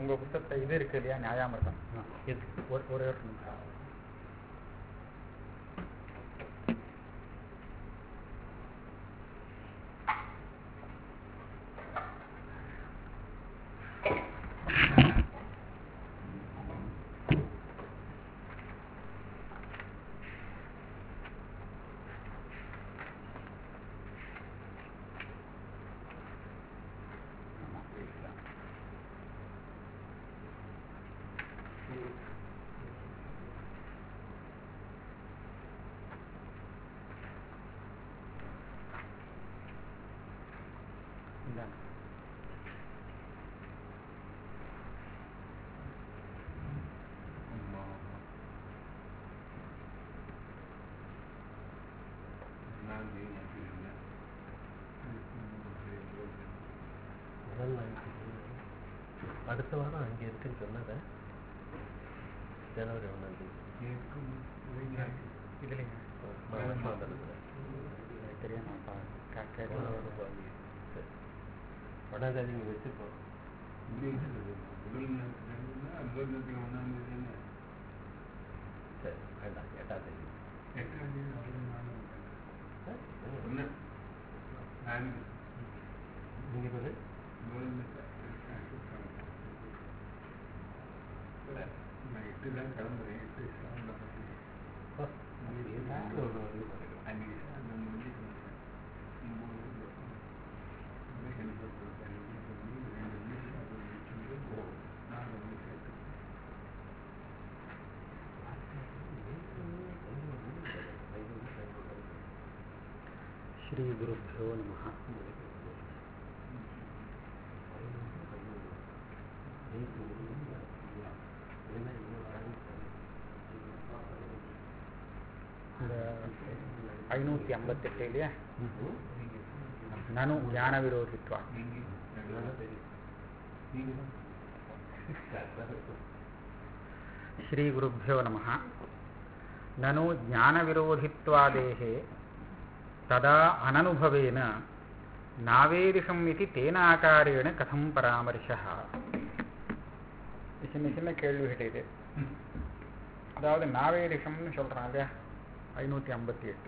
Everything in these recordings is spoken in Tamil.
உங்க புத்தகத்தை இது இருக்கு இல்லையா நியாயாமிர்தம் இது ஒரு ஒரே ஒரு நிமிஷம் இந்தாங்க. முதல் நாள் அடுத்த வாரம் அங்கே இருக்குன்னு சொன்னத ஜனவரி ஒன்றாம் தேதி இதுலங்க மாதத்தில் எனக்கு தெரியும் நான் பா- கே- கேட்கறேன். ஒன்றாம் தேதி இங்கே வச்சுப்போம் சரி வேண்டாம் எட்டாம் தேதி நீங்கள் சொல்லு ஓ, ஏதாவது ஒண்ணு வந்து பாருங்க. ஸ்ரீ குருப்பியோ நம இந்த ஐநூற்றி ஐம்பத்தெட்டு இல்லையா நனு ஞான விரோதித்வா ஸ்ரீ குருப்பியோ நம நனு ஞான விரோதித்வாதேகே ததா அனனுபவேன நாவேரிஷம் இது தேனாகாரேண கதம் பராமர்ஷா சின்ன சின்ன கேள்விகள் இது அதாவது நாவேரிஷம்னு சொல்றான் இல்லையா ஐநூற்றி ஐம்பத்தி எட்டு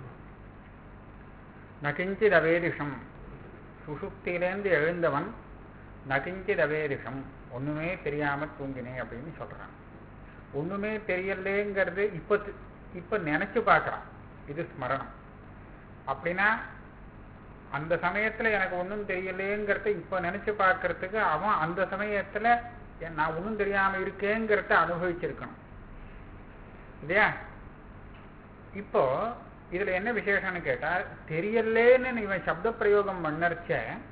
நகிஞ்சித் அவேரிஷம் சுசுப்தியிலேருந்து எழுந்தவன் நகிஞ்சித் அவேரிஷம் ஒண்ணுமே தெரியாம தூங்கினேன் அப்படின்னு சொல்றான் ஒண்ணுமே தெரியலேங்கிறது இப்ப தி- இப்ப நினைச்சு பார்க்கறான் இது ஸ்மரணம் அப்படின்னா அந்த சமயத்துல எனக்கு ஒண்ணும் தெரியலேங்கிறத இப்ப நினைச்சு பார்க்கறதுக்கு அவன் அந்த சமயத்துல எ- நான் ஒண்ணும் தெரியாம இருக்கேங்கிறத அனுபவிச்சிருக்கணும் இல்லையா இப்போ இதுல என்ன விசேஷம்னு கேட்டா தெரியலேன்னு இவன் சப்த பிரயோகம் பண்ணறச்ச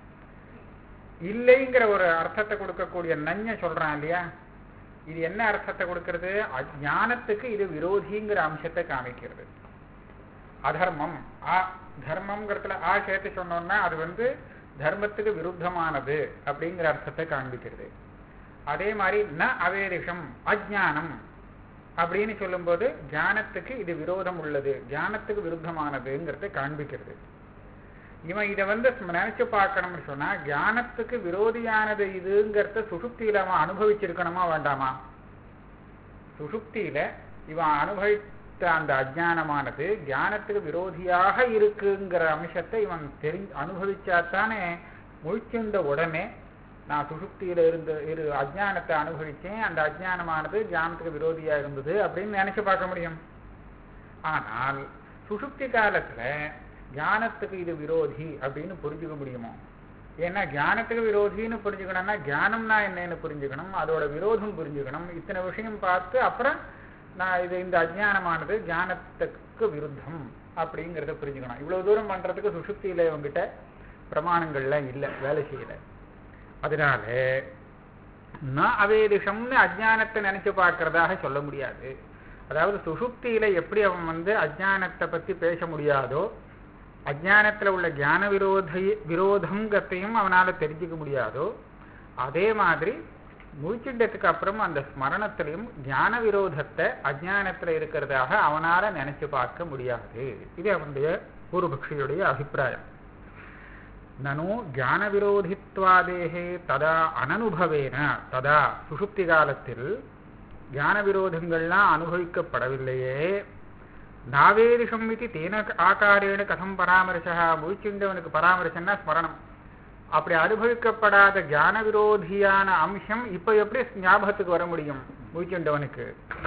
இல்லைங்கிற ஒரு அர்த்தத்தை கொடுக்கக்கூடிய நஞ்ச சொல்றான் இல்லையா இது என்ன அர்த்தத்தை கொடுக்கிறது ஞானத்துக்கு இது விரோதிங்கிற அம்சத்தை காமிக்கிறது அதர்மம் ஆ தர்மம்ங்கிறதுல ஆ சேர்த்து சொன்னோம்னா அது வந்து தர்மத்துக்கு விருத்தமானது அப்படிங்கிற அர்த்தத்தை காண்பிக்கிறது அதே மாதிரி ந அவேரிஷம் அஜ்ஞானம் அப்படின்னு சொல்லும்போது ஞானத்துக்கு இது விரோதம் உள்ளது ஞானத்துக்கு விருத்தமானதுங்கிறத காண்பிக்கிறது இவன் இதை வந்து நினைச்சு பார்க்கணும்னு சொன்னா ஞானத்துக்கு விரோதியானது இதுங்கிறத சுசுப்தியில அவன் அனுபவிச்சிருக்கணுமா வேண்டாமா சுசுப்தியில இவன் அனுபவித்த அந்த அஜ்ஞானமானது ஞானத்துக்கு விரோதியாக இருக்குங்கிற அம்சத்தை இவன் தெரி அனுபவிச்சாத்தானே முழிச்சிருந்த உடனே நான் சுசுப்தியில இருந்த இரு அஜ்ஞானத்தை அனுபவிச்சேன் அந்த அஜ்ஞானமானது ஞானத்துக்கு விரோதியா இருந்தது அப்படின்னு நினைச்சு பார்க்க முடியும் ஆனால் சுசுப்தி காலத்துல ஞானத்துக்கு இது விரோதி அப்படின்னு புரிஞ்சுக்க முடியுமோ ஏன்னா ஞானத்துக்கு விரோதின்னு புரிஞ்சுக்கணும்னா ஞானம்னா என்னன்னு புரிஞ்சுக்கணும் அதோட விரோதம் புரிஞ்சுக்கணும் இத்தனை விஷயம் பார்த்து அப்புறம் நான் இது இந்த அஜ்ஞானமானது ஞானத்துக்கு விருத்தம் அப்படிங்கிறத புரிஞ்சுக்கணும் இவ்வளவு தூரம் பண்றதுக்கு சுசுப்தியில இவங்கிட்ட பிரமாணங்கள்லாம் இல்லை வேலை செய்யல அதனால ந அவேதிஷம்னு அஜ்ஞானத்தை நினைச்சு பார்க்கறதாக சொல்ல முடியாது அதாவது சுசுப்தியில எப்படி அவன் வந்து அஜ்ஞானத்தை பத்தி பேச முடியாதோ அஜ்ஞானத்துல உள்ள ஞான விரோத விரோதங்கிறதையும் அவனால தெரிஞ்சுக்க முடியாதோ அதே மாதிரி முழிச்சிட்டதுக்கு அப்புறம் அந்த ஸ்மரணத்திலையும் ஞான விரோதத்தை அஜ்ஞானத்துல இருக்கிறதாக அவனால நினைச்சு பார்க்க முடியாது இது அவனுடைய பூர்வபக்ஷியுடைய அபிப்பிராயம் நனு ஞானவிரோதித்வாதேகே ததா அனனுபவேன ததா சுஷுப்தி காலத்தில் ஞான விரோதங்கள்லாம் அனுபவிக்கப்படவில்லையே நாவேதிஷம் இது தேன ஆகாரேன கதம் பராமரிசா முழிச்சுண்டவனுக்கு பராமரிசன்னா ஸ்மரணம் அப்படி அனுபவிக்கப்படாத ஞான விரோதியான அம்சம் இப்ப எப்படி ஞாபகத்துக்கு வர முடியும் முழிச்சுண்டவனுக்கு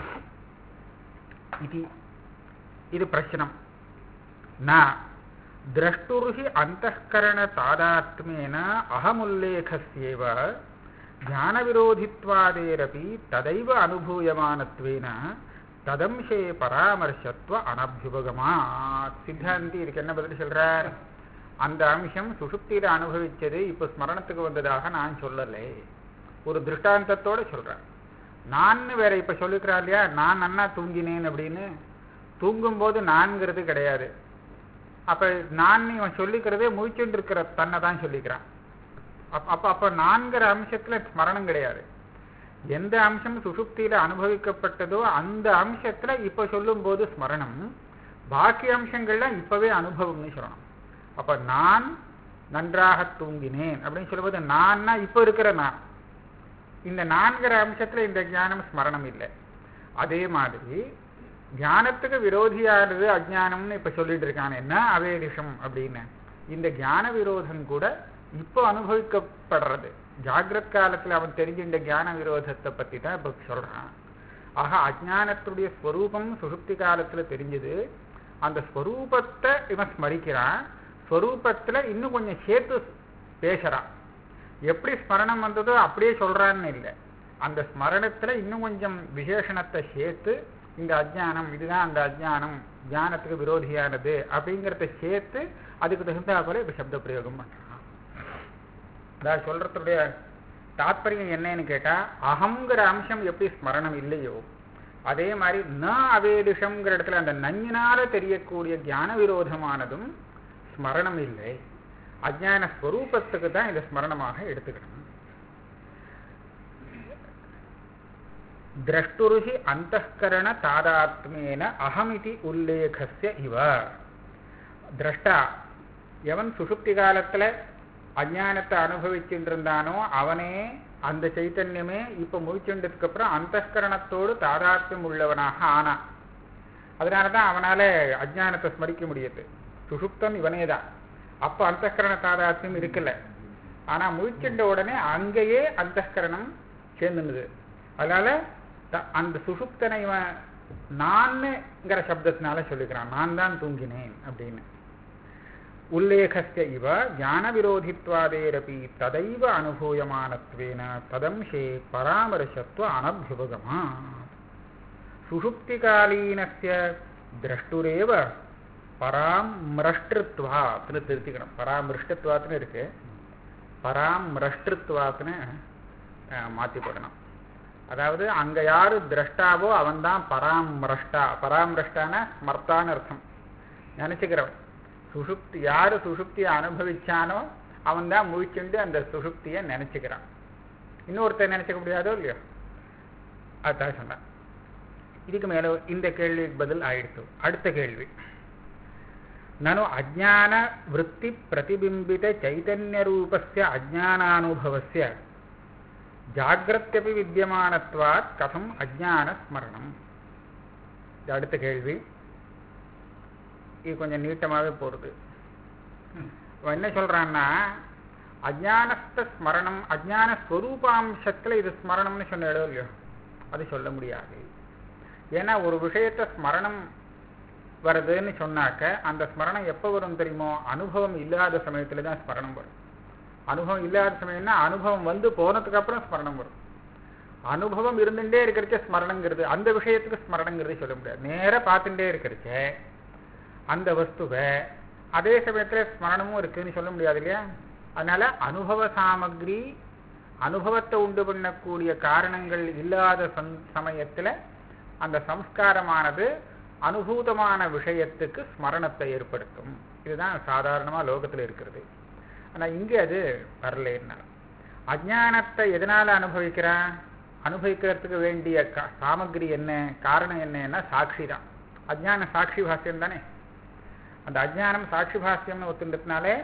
இது இது பிரச்சனம் ந द्रष्टुर्हि अन्तःकरणतादात्म्येन अहमुल्लेखस्येव ज्ञानविरोधित्वादेरपि तदैव अनुभूयमानत्वेन ததம்சே பராமர்சத்துவ அனபியுபகமாத் சித்தாந்தி இதுக்கு என்ன பதில் சொல்றார் அந்த அம்சம் சுசுப்தியில அனுபவிச்சது இப்ப ஸ்மரணத்துக்கு வந்ததாக நான் சொல்லலை ஒரு திருஷ்டாந்தத்தோட சொல்றேன் நான் வேற இப்ப சொல்லிக்கிறா இல்லையா நான் நன்னா தூங்கினேன் அப்படின்னு தூங்கும்போது நான்கிறது கிடையாது அப்ப நான் இவன் சொல்லிக்கிறதே முழிச்சுட்டு இருக்கிற தன்னை தான் சொல்லிக்கிறான் அப்ப அப்ப அப்ப நான்கிற அம்சத்துல ஸ்மரணம் கிடையாது எந்த அம்சம் சுசுப்தியில அனுபவிக்கப்பட்டதோ அந்த அம்சத்துல இப்ப சொல்லும் போது ஸ்மரணம் பாக்கி அம்சங்கள்லாம் இப்பவே அனுபவம்னு சொல்லணும் அப்ப நான் நன்றாக தூங்கினேன் அப்படின்னு சொல்லும்போது நான்னா இப்ப இருக்கிற நான் இந்த நான்கிற அம்சத்துல இந்த ஞானம் ஸ்மரணம் இல்லை அதே மாதிரி ஞானத்துக்கு விரோதியானது அஜானம்னு இப்ப சொல்லிட்டு இருக்கான் என்ன அவேதிஷம் அப்படின்னு இந்த ஞான விரோதம் கூட இப்போ அனுபவிக்கப்படுறது ஜாகிரத் காலத்துல அவன் தெரிஞ்சின்ற ஞான விரோதத்தை பத்தி தான் இப்ப சொல்றான் ஆக அஜானத்துடைய ஸ்வரூபம் சுசுப்தி காலத்துல தெரிஞ்சது அந்த ஸ்வரூபத்தை இவன் ஸ்மரிக்கிறான் ஸ்வரூபத்துல இன்னும் கொஞ்சம் சேர்த்து பேசுறான் எப்படி ஸ்மரணம் வந்ததோ அப்படியே சொல்றான்னு இல்லை அந்த ஸ்மரணத்துல இன்னும் கொஞ்சம் விசேஷணத்தை சேர்த்து இந்த அஜ்ஞானம் இதுதான் அந்த அஜ்ஞானம் ஞானத்துக்கு விரோதியானது அப்படிங்கிறத சேர்த்து அதுக்கு தகுந்தா போல இப்ப சப்த பிரயோகம் பண்றான் நான் சொல்றதுடைய தாத்பரியம் என்னன்னு கேட்டா அகங்கிற அம்சம் எப்படி ஸ்மரணம் இல்லையோ அதே மாதிரி ந அவேதிஷம்ங்கிற இடத்துல அந்த நஞ்சினால தெரியக்கூடிய ஞான விரோதமானதும் ஸ்மரணம் இல்லை அஜான ஸ்வரூபத்துக்கு தான் இதை ஸ்மரணமாக எடுத்துக்கணும் திரஷ்டுருகி அந்தகரண தாதாத்மேன அகமிதி உல்லேகஸ்ய இவ திரஷ்டா எவன் சுசுப்தி காலத்துல அஜானத்தை அனுபவிச்சுட்டு இருந்தானோ அவனே அந்த சைத்தன்யமே இப்ப முழிச்சுண்டதுக்கு அப்புறம் அந்தகரணத்தோடு தாதாத்மியம் உள்ளவனாக ஆனான் அதனாலதான் அவனால அஜானத்தை ஸ்மரிக்க முடியுது சுசுப்தன் இவனே தான் அப்ப அந்தகரண தாதாத்மியம் இருக்குல்ல ஆனா முழிச்சுண்ட உடனே அங்கேயே அந்தகரணம் சேர்ந்துனுது அதனால அந்த சுசுப்தனை இவன் நான்ங்கிற சப்தத்தினால சொல்லிக்கிறான் நான் தான் தூங்கினேன் அப்படின்னு உல்லேகஸ்ய இவ ஞான விரோதித்வாதேரப்பி ததைவ அனுபூயமானத்வேன ததம்சே பராமர்சத்துவ அனபியுபகமா சுஷுப்திகாலீனஸ்ய திரஷ்டுரேவ பராமிருஷ்டிருத்வாத்னு திருத்திக்கணும் பராமிருஷ்டத்வாத்னு இருக்கு பராமிருஷ்டிருத்வாத்னு மாற்றி போடணும் அதாவது அங்க யாரு திரஷ்டாவோ அவன் தான் பராமிரஷ்டா பராமிரஷ்டான ஸ்மர்த்தான்னு அர்த்தம் நினைச்சுக்கிறவன் சுசுப்தி யாரு சுசுப்தியை அனுபவிச்சானோ அவன் தான் முழிச்சுண்டு அந்த சுசுப்தியை நினைச்சுக்கிறான் இன்னொருத்தர் நினைச்சுக்க முடியாதோ இல்லையோ அதுதான் சொன்னான் இதுக்கு மேல இந்த கேள்விக்கு பதில் ஆயிடுத்து அடுத்த கேள்வி நனு அஜான விற்பி பிரதிபிம்பித சைதன்ய ரூபஸ்ய அஜானானுபவஸ்ய ஜாகிரத்தியபி வித்தியமானத்வாத் கதம் அஜான ஸ்மரணம் இது அடுத்த கேள்வி இது கொஞ்சம் நீட்டமாகவே போகிறது அவன் என்ன சொல்றான்னா அஜானஸ்த ஸ்மரணம் அஜான ஸ்வரூபாம்சத்தில் இது ஸ்மரணம்னு சொன்ன இடம் இல்லையோ அது சொல்ல முடியாது ஏன்னா ஒரு விஷயத்தை ஸ்மரணம் வருதுன்னு சொன்னாக்க அந்த ஸ்மரணம் எப்போ வரும் தெரியுமோ அனுபவம் இல்லாத சமயத்துல தான் ஸ்மரணம் வரும் அனுபவம் இல்லாத சமயம்னா அனுபவம் வந்து போனதுக்கு அப்புறம் ஸ்மரணம் வரும் அனுபவம் இருந்துட்டே இருக்கிறச்ச ஸ்மரணங்கிறது அந்த விஷயத்துக்கு ஸ்மரணங்கிறது சொல்ல முடியாது நேராக பார்த்துட்டே இருக்கிறச்ச அந்த வஸ்துவை அதே சமயத்துல ஸ்மரணமும் இருக்குன்னு சொல்ல முடியாது இல்லையா அதனால அனுபவ சாமக்ரி அனுபவத்தை உண்டு பண்ணக்கூடிய காரணங்கள் இல்லாத சமயத்துல அந்த சம்ஸ்காரமானது அனுபூதமான விஷயத்துக்கு ஸ்மரணத்தை ஏற்படுத்தும் இதுதான் சாதாரணமா லோகத்துல இருக்கிறது ஆனா இங்க அது வரலன்னா அஜானத்தை எதனால அனுபவிக்கிறான் அனுபவிக்கிறதுக்கு வேண்டிய சாமக்ரி என்ன காரணம் என்னன்னா சாட்சி தான் அஜான சாட்சி பாஷ்யம் தானே அந்த அஜானம் சாட்சி பாஷ்யம்னு ஒத்துன்றதுனாலே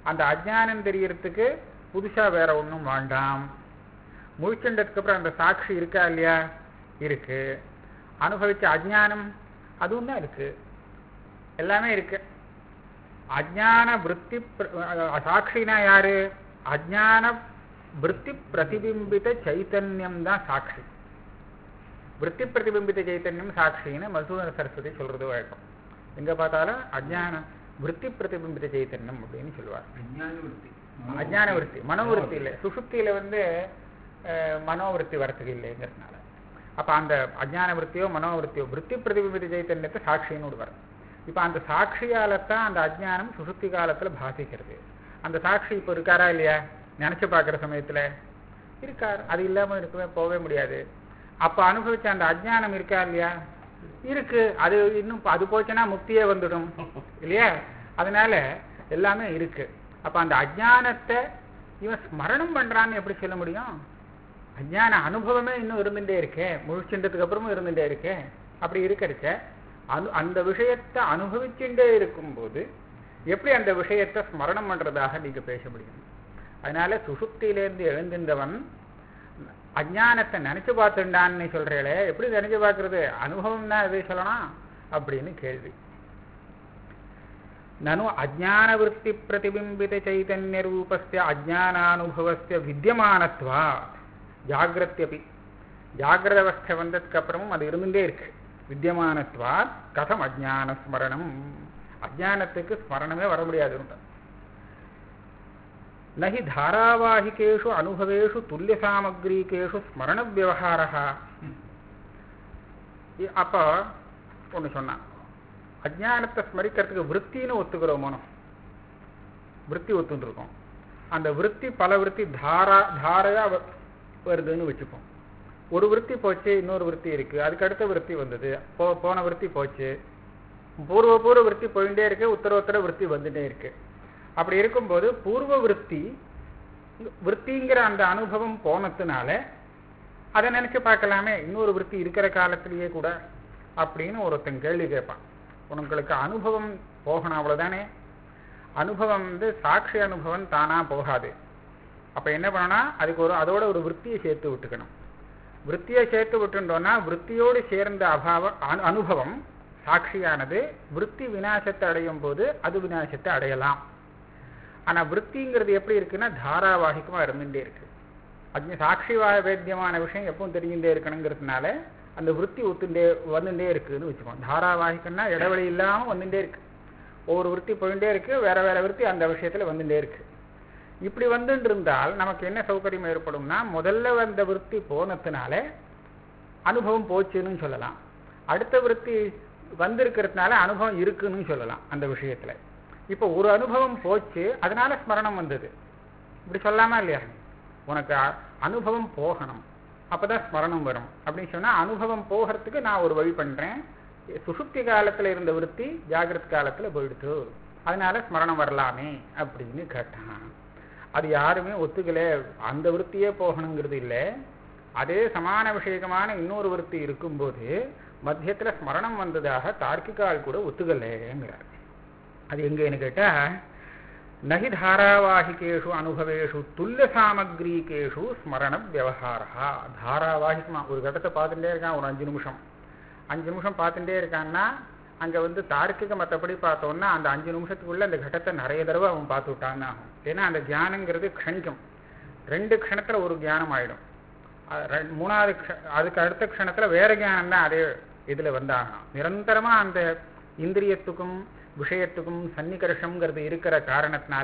அந்த அஜ்ஞானம் தெரியறதுக்கு புதுசா வேற ஒண்ணும் வேண்டாம் முழிச்சுண்டதுக்கு அப்புறம் அந்த சாட்சி இருக்கா இல்லையா இருக்கு அனுபவிச்ச அஜ்ஞானம் அதுவும் தான் இருக்கு எல்லாமே இருக்கு அஜ்ஞான விற்பி சாட்சினா யாரு அஜ்ஞான விற்பி பிரதிபிம்பித சைத்தன்யம் தான் சாட்சி விற்பி பிரதிபிம்பித சைத்தன்யம் சாட்சின்னு மசூதன சரஸ்வதி சொல்றது வழக்கம் எங்க பார்த்தாலும் அஜ்ஞான விற்பி பிரதிபிம்பித சைத்தன்யம் அப்படின்னு சொல்லுவார் அஜ்ஞான விருத்தி அஜ்ஞான விருத்தி மனோவிருத்தி இல்லை சுசுப்தியில வந்து அஹ், மனோவிருத்தி வரத்துக்கு இல்லைங்கிறதுனால அப்ப அந்த அஜ்ஞான விருத்தியோ மனோவிருத்தியோ விருத்தி பிரதிபிம்பித சைத்தன்யத்தை சாட்சின்னு விடுவார் இப்ப அந்த சாட்சியாலத்தான் அந்த அஜ்ஞானம் சுசுப்தி காலத்துல பாசிக்கிறது அந்த சாட்சி இப்ப இருக்காரா இல்லையா நினைச்சு பார்க்குற சமயத்துல இருக்கார் அது இல்லாம இருக்கவே போகவே முடியாது அப்ப அனுபவிச்ச அந்த அஜ்ஞானம் இருக்கா இல்லையா இருக்கு அது இன்னும் ப- அது போச்சுன்னா முக்தியே வந்துடும் இல்லையா அதனால எல்லாமே இருக்கு அப்ப அந்த அஜ்ஞானத்தை இவன் ஸ்மரணம் பண்றான்னு எப்படி சொல்ல முடியும் அஜ்ஞான அனுபவமே இன்னும் இருந்துட்டே இருக்கே முழிச்சுன்றதுக்கு அப்புறமும் இருந்துட்டே இருக்கே அப்படி இருக்கிறச்ச அனு அந்த விஷயத்தை அனுபவிச்சுட்டே இருக்கும்போது எப்படி அந்த விஷயத்தை ஸ்மரணம் பண்றதாக நீங்க பேச முடியும் அதனால சுசுப்தியிலேருந்து எழுந்திருந்தவன் அஜ்ஞானத்தை நினைச்சு பார்த்துண்டான்னு சொல்றீங்களே எப்படி நினைச்சு பார்க்கறது அனுபவம் தான் எது சொல்லணும் அப்படின்னு கேள்வி நனு அஜானவருத்தி பிரதிபிம்பித சைதன்ய ரூபஸ்ய அஜானானுபவஸ்ய வித்தியமானத்வா ஜாகிரத்யபி ஜாகிரத அவஸ்தை வந்ததுக்கு அப்புறமும் அது இருந்துட்டே இருக்கு வித்தியமானத்வா கதம் அஜான ஸ்மரணம் அஜானத்துக்கு ஸ்மரணமே வர முடியாது நஹி தாராவாஹிகேஷு அனுபவேஷு துல்லிய சாமக்ரீகேஷு ஸ்மரண விவகாரா அப்போ ஒன்று சொன்னான் அஜ்ஞானத்தை ஸ்மரிக்கிறதுக்கு விற்த்தின்னு ஒத்துக்கிறோம் மனம் விற்பி ஒத்துன்னு இருக்கோம் அந்த விற்பி பல விற்பி தாரா தாரையா வ- வருதுன்னு வச்சுப்போம் ஒரு விற்பி போச்சு இன்னொரு விற்பி இருக்கு அதுக்கு அடுத்த விற்பி வந்தது போ போன விற்பி போச்சு பூர்வ பூர்வ விற்பி போயிட்டே இருக்கு உத்தர உத்தர விற்பி வந்துட்டே இருக்கு அப்படி இருக்கும்போது பூர்வ விற்பி விற்பிங்கிற அந்த அனுபவம் போனதுனால அதை நினைச்சு பார்க்கலாமே இன்னொரு விற்பி இருக்கிற காலத்திலேயே கூட அப்படின்னு ஒருத்தன் கேள்வி கேட்பான் உங்களுக்கு அனுபவம் போகணும் அவ்வளவுதானே அனுபவம் வந்து சாட்சி அனுபவம் தானா போகாது அப்ப என்ன பண்ணணும் அதுக்கு ஒரு அதோட ஒரு விற்த்தியை சேர்த்து விட்டுக்கணும் விற்த்தியை சேர்த்து விட்டுட்டோம்னா விற்த்தியோடு சேர்ந்த அபாவ அனு- அனுபவம் சாட்சியானது விற்பி விநாசத்தை அடையும் போது அது விநாசத்தை அடையலாம் ஆனா விற்த்திங்கிறது எப்படி இருக்குன்னா தாராவாகிக்கமா இருந்துட்டே இருக்கு அக்னி சாட்சி வா- வேத்தியமான விஷயம் எப்பவும் தெரிஞ்சுட்டே இருக்கணுங்கிறதுனால அந்த விற்பி ஒத்துண்டே வந்துட்டே இருக்குன்னு வச்சுக்கோம் தாராவாகிக்கன்னா இடைவெளி இல்லாம வந்துட்டே இருக்கு ஒவ்வொரு விற்பி போயிட்டே இருக்கு வேற வேற விற்பி அந்த விஷயத்துல வந்துட்டே இருக்கு இப்படி வந்துட்டு இருந்தால் நமக்கு என்ன சௌகரியம் ஏற்படும்னா முதல்ல வந்த விற்பி போனதுனால அனுபவம் போச்சுன்னு சொல்லலாம் அடுத்த விற்பி வந்திருக்கிறதுனால அனுபவம் இருக்குன்னு சொல்லலாம் அந்த விஷயத்துல இப்போ ஒரு அனுபவம் போச்சு அதனால ஸ்மரணம் வந்தது இப்படி சொல்லாமா இல்லையா உனக்கு அ- அனுபவம் போகணும் அப்பதான் ஸ்மரணம் வரும் அப்படின்னு சொன்னா அனுபவம் போகிறதுக்கு நான் ஒரு வழி பண்றேன் சுசுப்தி காலத்துல இருந்த விருத்தி ஜாகிரத் காலத்துல போயிடுத்து அதனால ஸ்மரணம் வரலாமே அப்படின்னு கேட்டான் அது யாருமே ஒத்துக்கல அந்த விருத்தியே போகணுங்கிறது இல்லை அதே சமான விஷயகமான இன்னொரு விருத்தி இருக்கும்போது மத்தியத்துல ஸ்மரணம் வந்ததாக தார்க்கிகால் கூட ஒத்துக்கலைங்கிறார் அது எங்கன்னு கேட்டா நகி தாராவாகிகேஷு அனுபவேஷு துல்லிய சாமக்ரீகேஷு ஸ்மரண விவகாரா தாராவாகிகமா ஒரு கட்டத்தை பார்த்துட்டே இருக்கான் ஒரு அஞ்சு நிமிஷம் அஞ்சு நிமிஷம் பார்த்துட்டே இருக்கான்னா அங்க வந்து தார்க்கிக மற்றபடி பார்த்தோம்னா அந்த அஞ்சு நிமிஷத்துக்குள்ள அந்த கட்டத்தை நிறைய தடவை அவன் பார்த்து விட்டான்னு ஆகும் ஏன்னா அந்த தியானங்கிறது க்ஷணிக்கும் ரெண்டு க்ஷணத்துல ஒரு தியானம் ஆயிடும் அஹ் ரெ- மூணாவது க்ஷ- அதுக்கு அடுத்த க்ஷணத்துல வேற ஞானம் தான் அதே இதுல வந்தாகணும் நிரந்தரமா அந்த இந்திரியத்துக்கும் விஷயத்துக்கும் சன்னிகர்ஷம்ங்கிறது இருக்கிற காரணத்தினால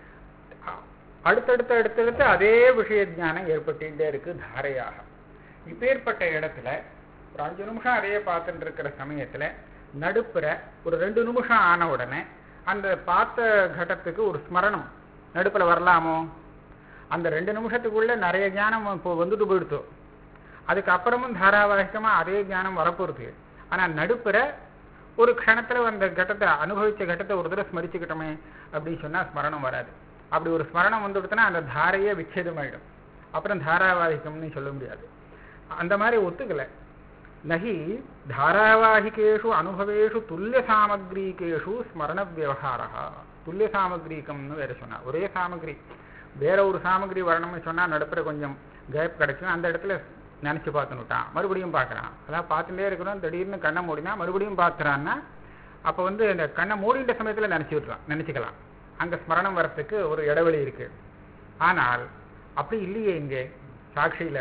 அ- அடுத்தடுத்து அடுத்தடுத்து அதே விஷய ஞானம் ஏற்பட்டுட்டே இருக்கு தாரையாக இப்பேற்பட்ட இடத்துல ஒரு அஞ்சு நிமிஷம் அதையே பார்த்துட்டு இருக்கிற சமயத்துல நடுப்புற ஒரு ரெண்டு நிமிஷம் ஆன உடனே அந்த பார்த்த கடத்துக்கு ஒரு ஸ்மரணம் நடுப்புல வரலாமோ அந்த ரெண்டு நிமிஷத்துக்குள்ள நிறைய ஞானம் இப்போ வந்துட்டு போயிடுத்து அதுக்கப்புறமும் தாராவாகிகமா அதே ஞானம் வரப்போகுது ஆனா நடுப்புற ஒரு க்ஷணத்துல அந்த கட்டத்தை அனுபவிச்ச கட்டத்தை ஒரு தடவை ஸ்மரிச்சுக்கிட்டோமே அப்படின்னு சொன்னா ஸ்மரணம் வராது அப்படி ஒரு ஸ்மரணம் வந்துடுத்துனா அந்த தாரையே விச்சேதமாயிடும் அப்புறம் தாராவாகிகம்னு சொல்ல முடியாது அந்த மாதிரி ஒத்துக்கல நகி தாராவாகிகேஷு அனுபவேஷு துல்லிய சாமக்ரீகேஷு ஸ்மரண விவகாரா துல்லிய சாமகிரிகம்னு வேற சொன்னா ஒரே சாமகிரி வேற ஒரு சாமகிரி வரணும்னு சொன்னா நடுப்புற கொஞ்சம் கேப் கிடைக்கும் அந்த இடத்துல நினைச்சு பார்த்துனுட்டான் மறுபடியும் பார்க்கறான் அதான் பார்த்துட்டே இருக்கிறோம் திடீர்னு கண்ணை மூடினா மறுபடியும் பார்க்கறான்னா அப்போ வந்து இந்த கண்ணை மூடின்ற சமயத்துல நினைச்சு விட்டுறான் நினைச்சுக்கலாம் அங்க ஸ்மரணம் வரத்துக்கு ஒரு இடைவெளி இருக்கு ஆனால் அப்படி இல்லையே இங்கே சாட்சியில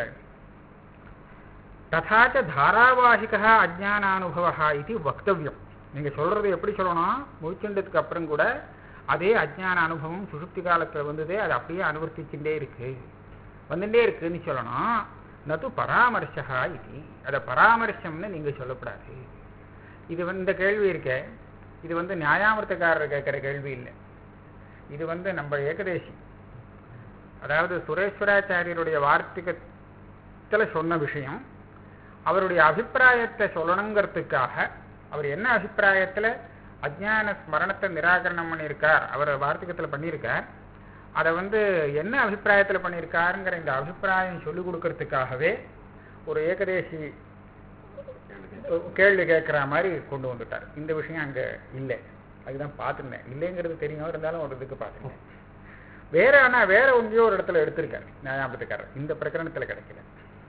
ததாச்ச தாராவாகிகா அஜானானுபவா இது வக்தவியம் நீங்க சொல்றது எப்படி சொல்லணும் முழிச்சுண்டதுக்கு அப்புறம் கூட அதே அஜ்ஞான அனுபவம் சுசுப்தி காலத்துல வந்ததே அது அப்படியே அனுவர்த்திச்சுட்டே இருக்கு வந்துட்டே இருக்குன்னு சொல்லணும் நது பராமர்ஷா இது அதை பராமர்ஷம்னு நீங்க சொல்லக்கூடாது இது வந்து இந்த கேள்வி இருக்கே இது வந்து நியாயாமிர்த்தக்காரர் கேட்கிற கேள்வி இல்லை இது வந்து நம்ம ஏகதேசி அதாவது சுரேஸ்வராச்சாரியருடைய வார்த்திகத்துல சொன்ன விஷயம் அவருடைய அபிப்பிராயத்தை சொல்லணுங்கிறதுக்காக அவர் என்ன அபிப்பிராயத்துல அஜ்ஞான ஸ்மரணத்தை நிராகரணம் பண்ணியிருக்கார் அவர் வார்த்திகத்துல பண்ணியிருக்கார் அதை வந்து என்ன அபிப்பிராயத்துல பண்ணியிருக்காருங்கிற இந்த அபிப்பிராயம் சொல்லிக் கொடுக்கறதுக்காகவே ஒரு ஏகதேசி கேள்வி கேட்குற மாதிரி கொண்டு வந்துட்டார் இந்த விஷயம் அங்க இல்லை அதுதான் பார்த்துருந்தேன் இல்லைங்கிறது தெரியும் இருந்தாலும் ஒரு இதுக்கு பார்த்துருந்தேன் வேற ஆனா வேற ஒன்றையோ ஒரு இடத்துல எடுத்திருக்காரு நியாயாபத்துக்காரர் இந்த பிரகரணத்துல கிடைக்கல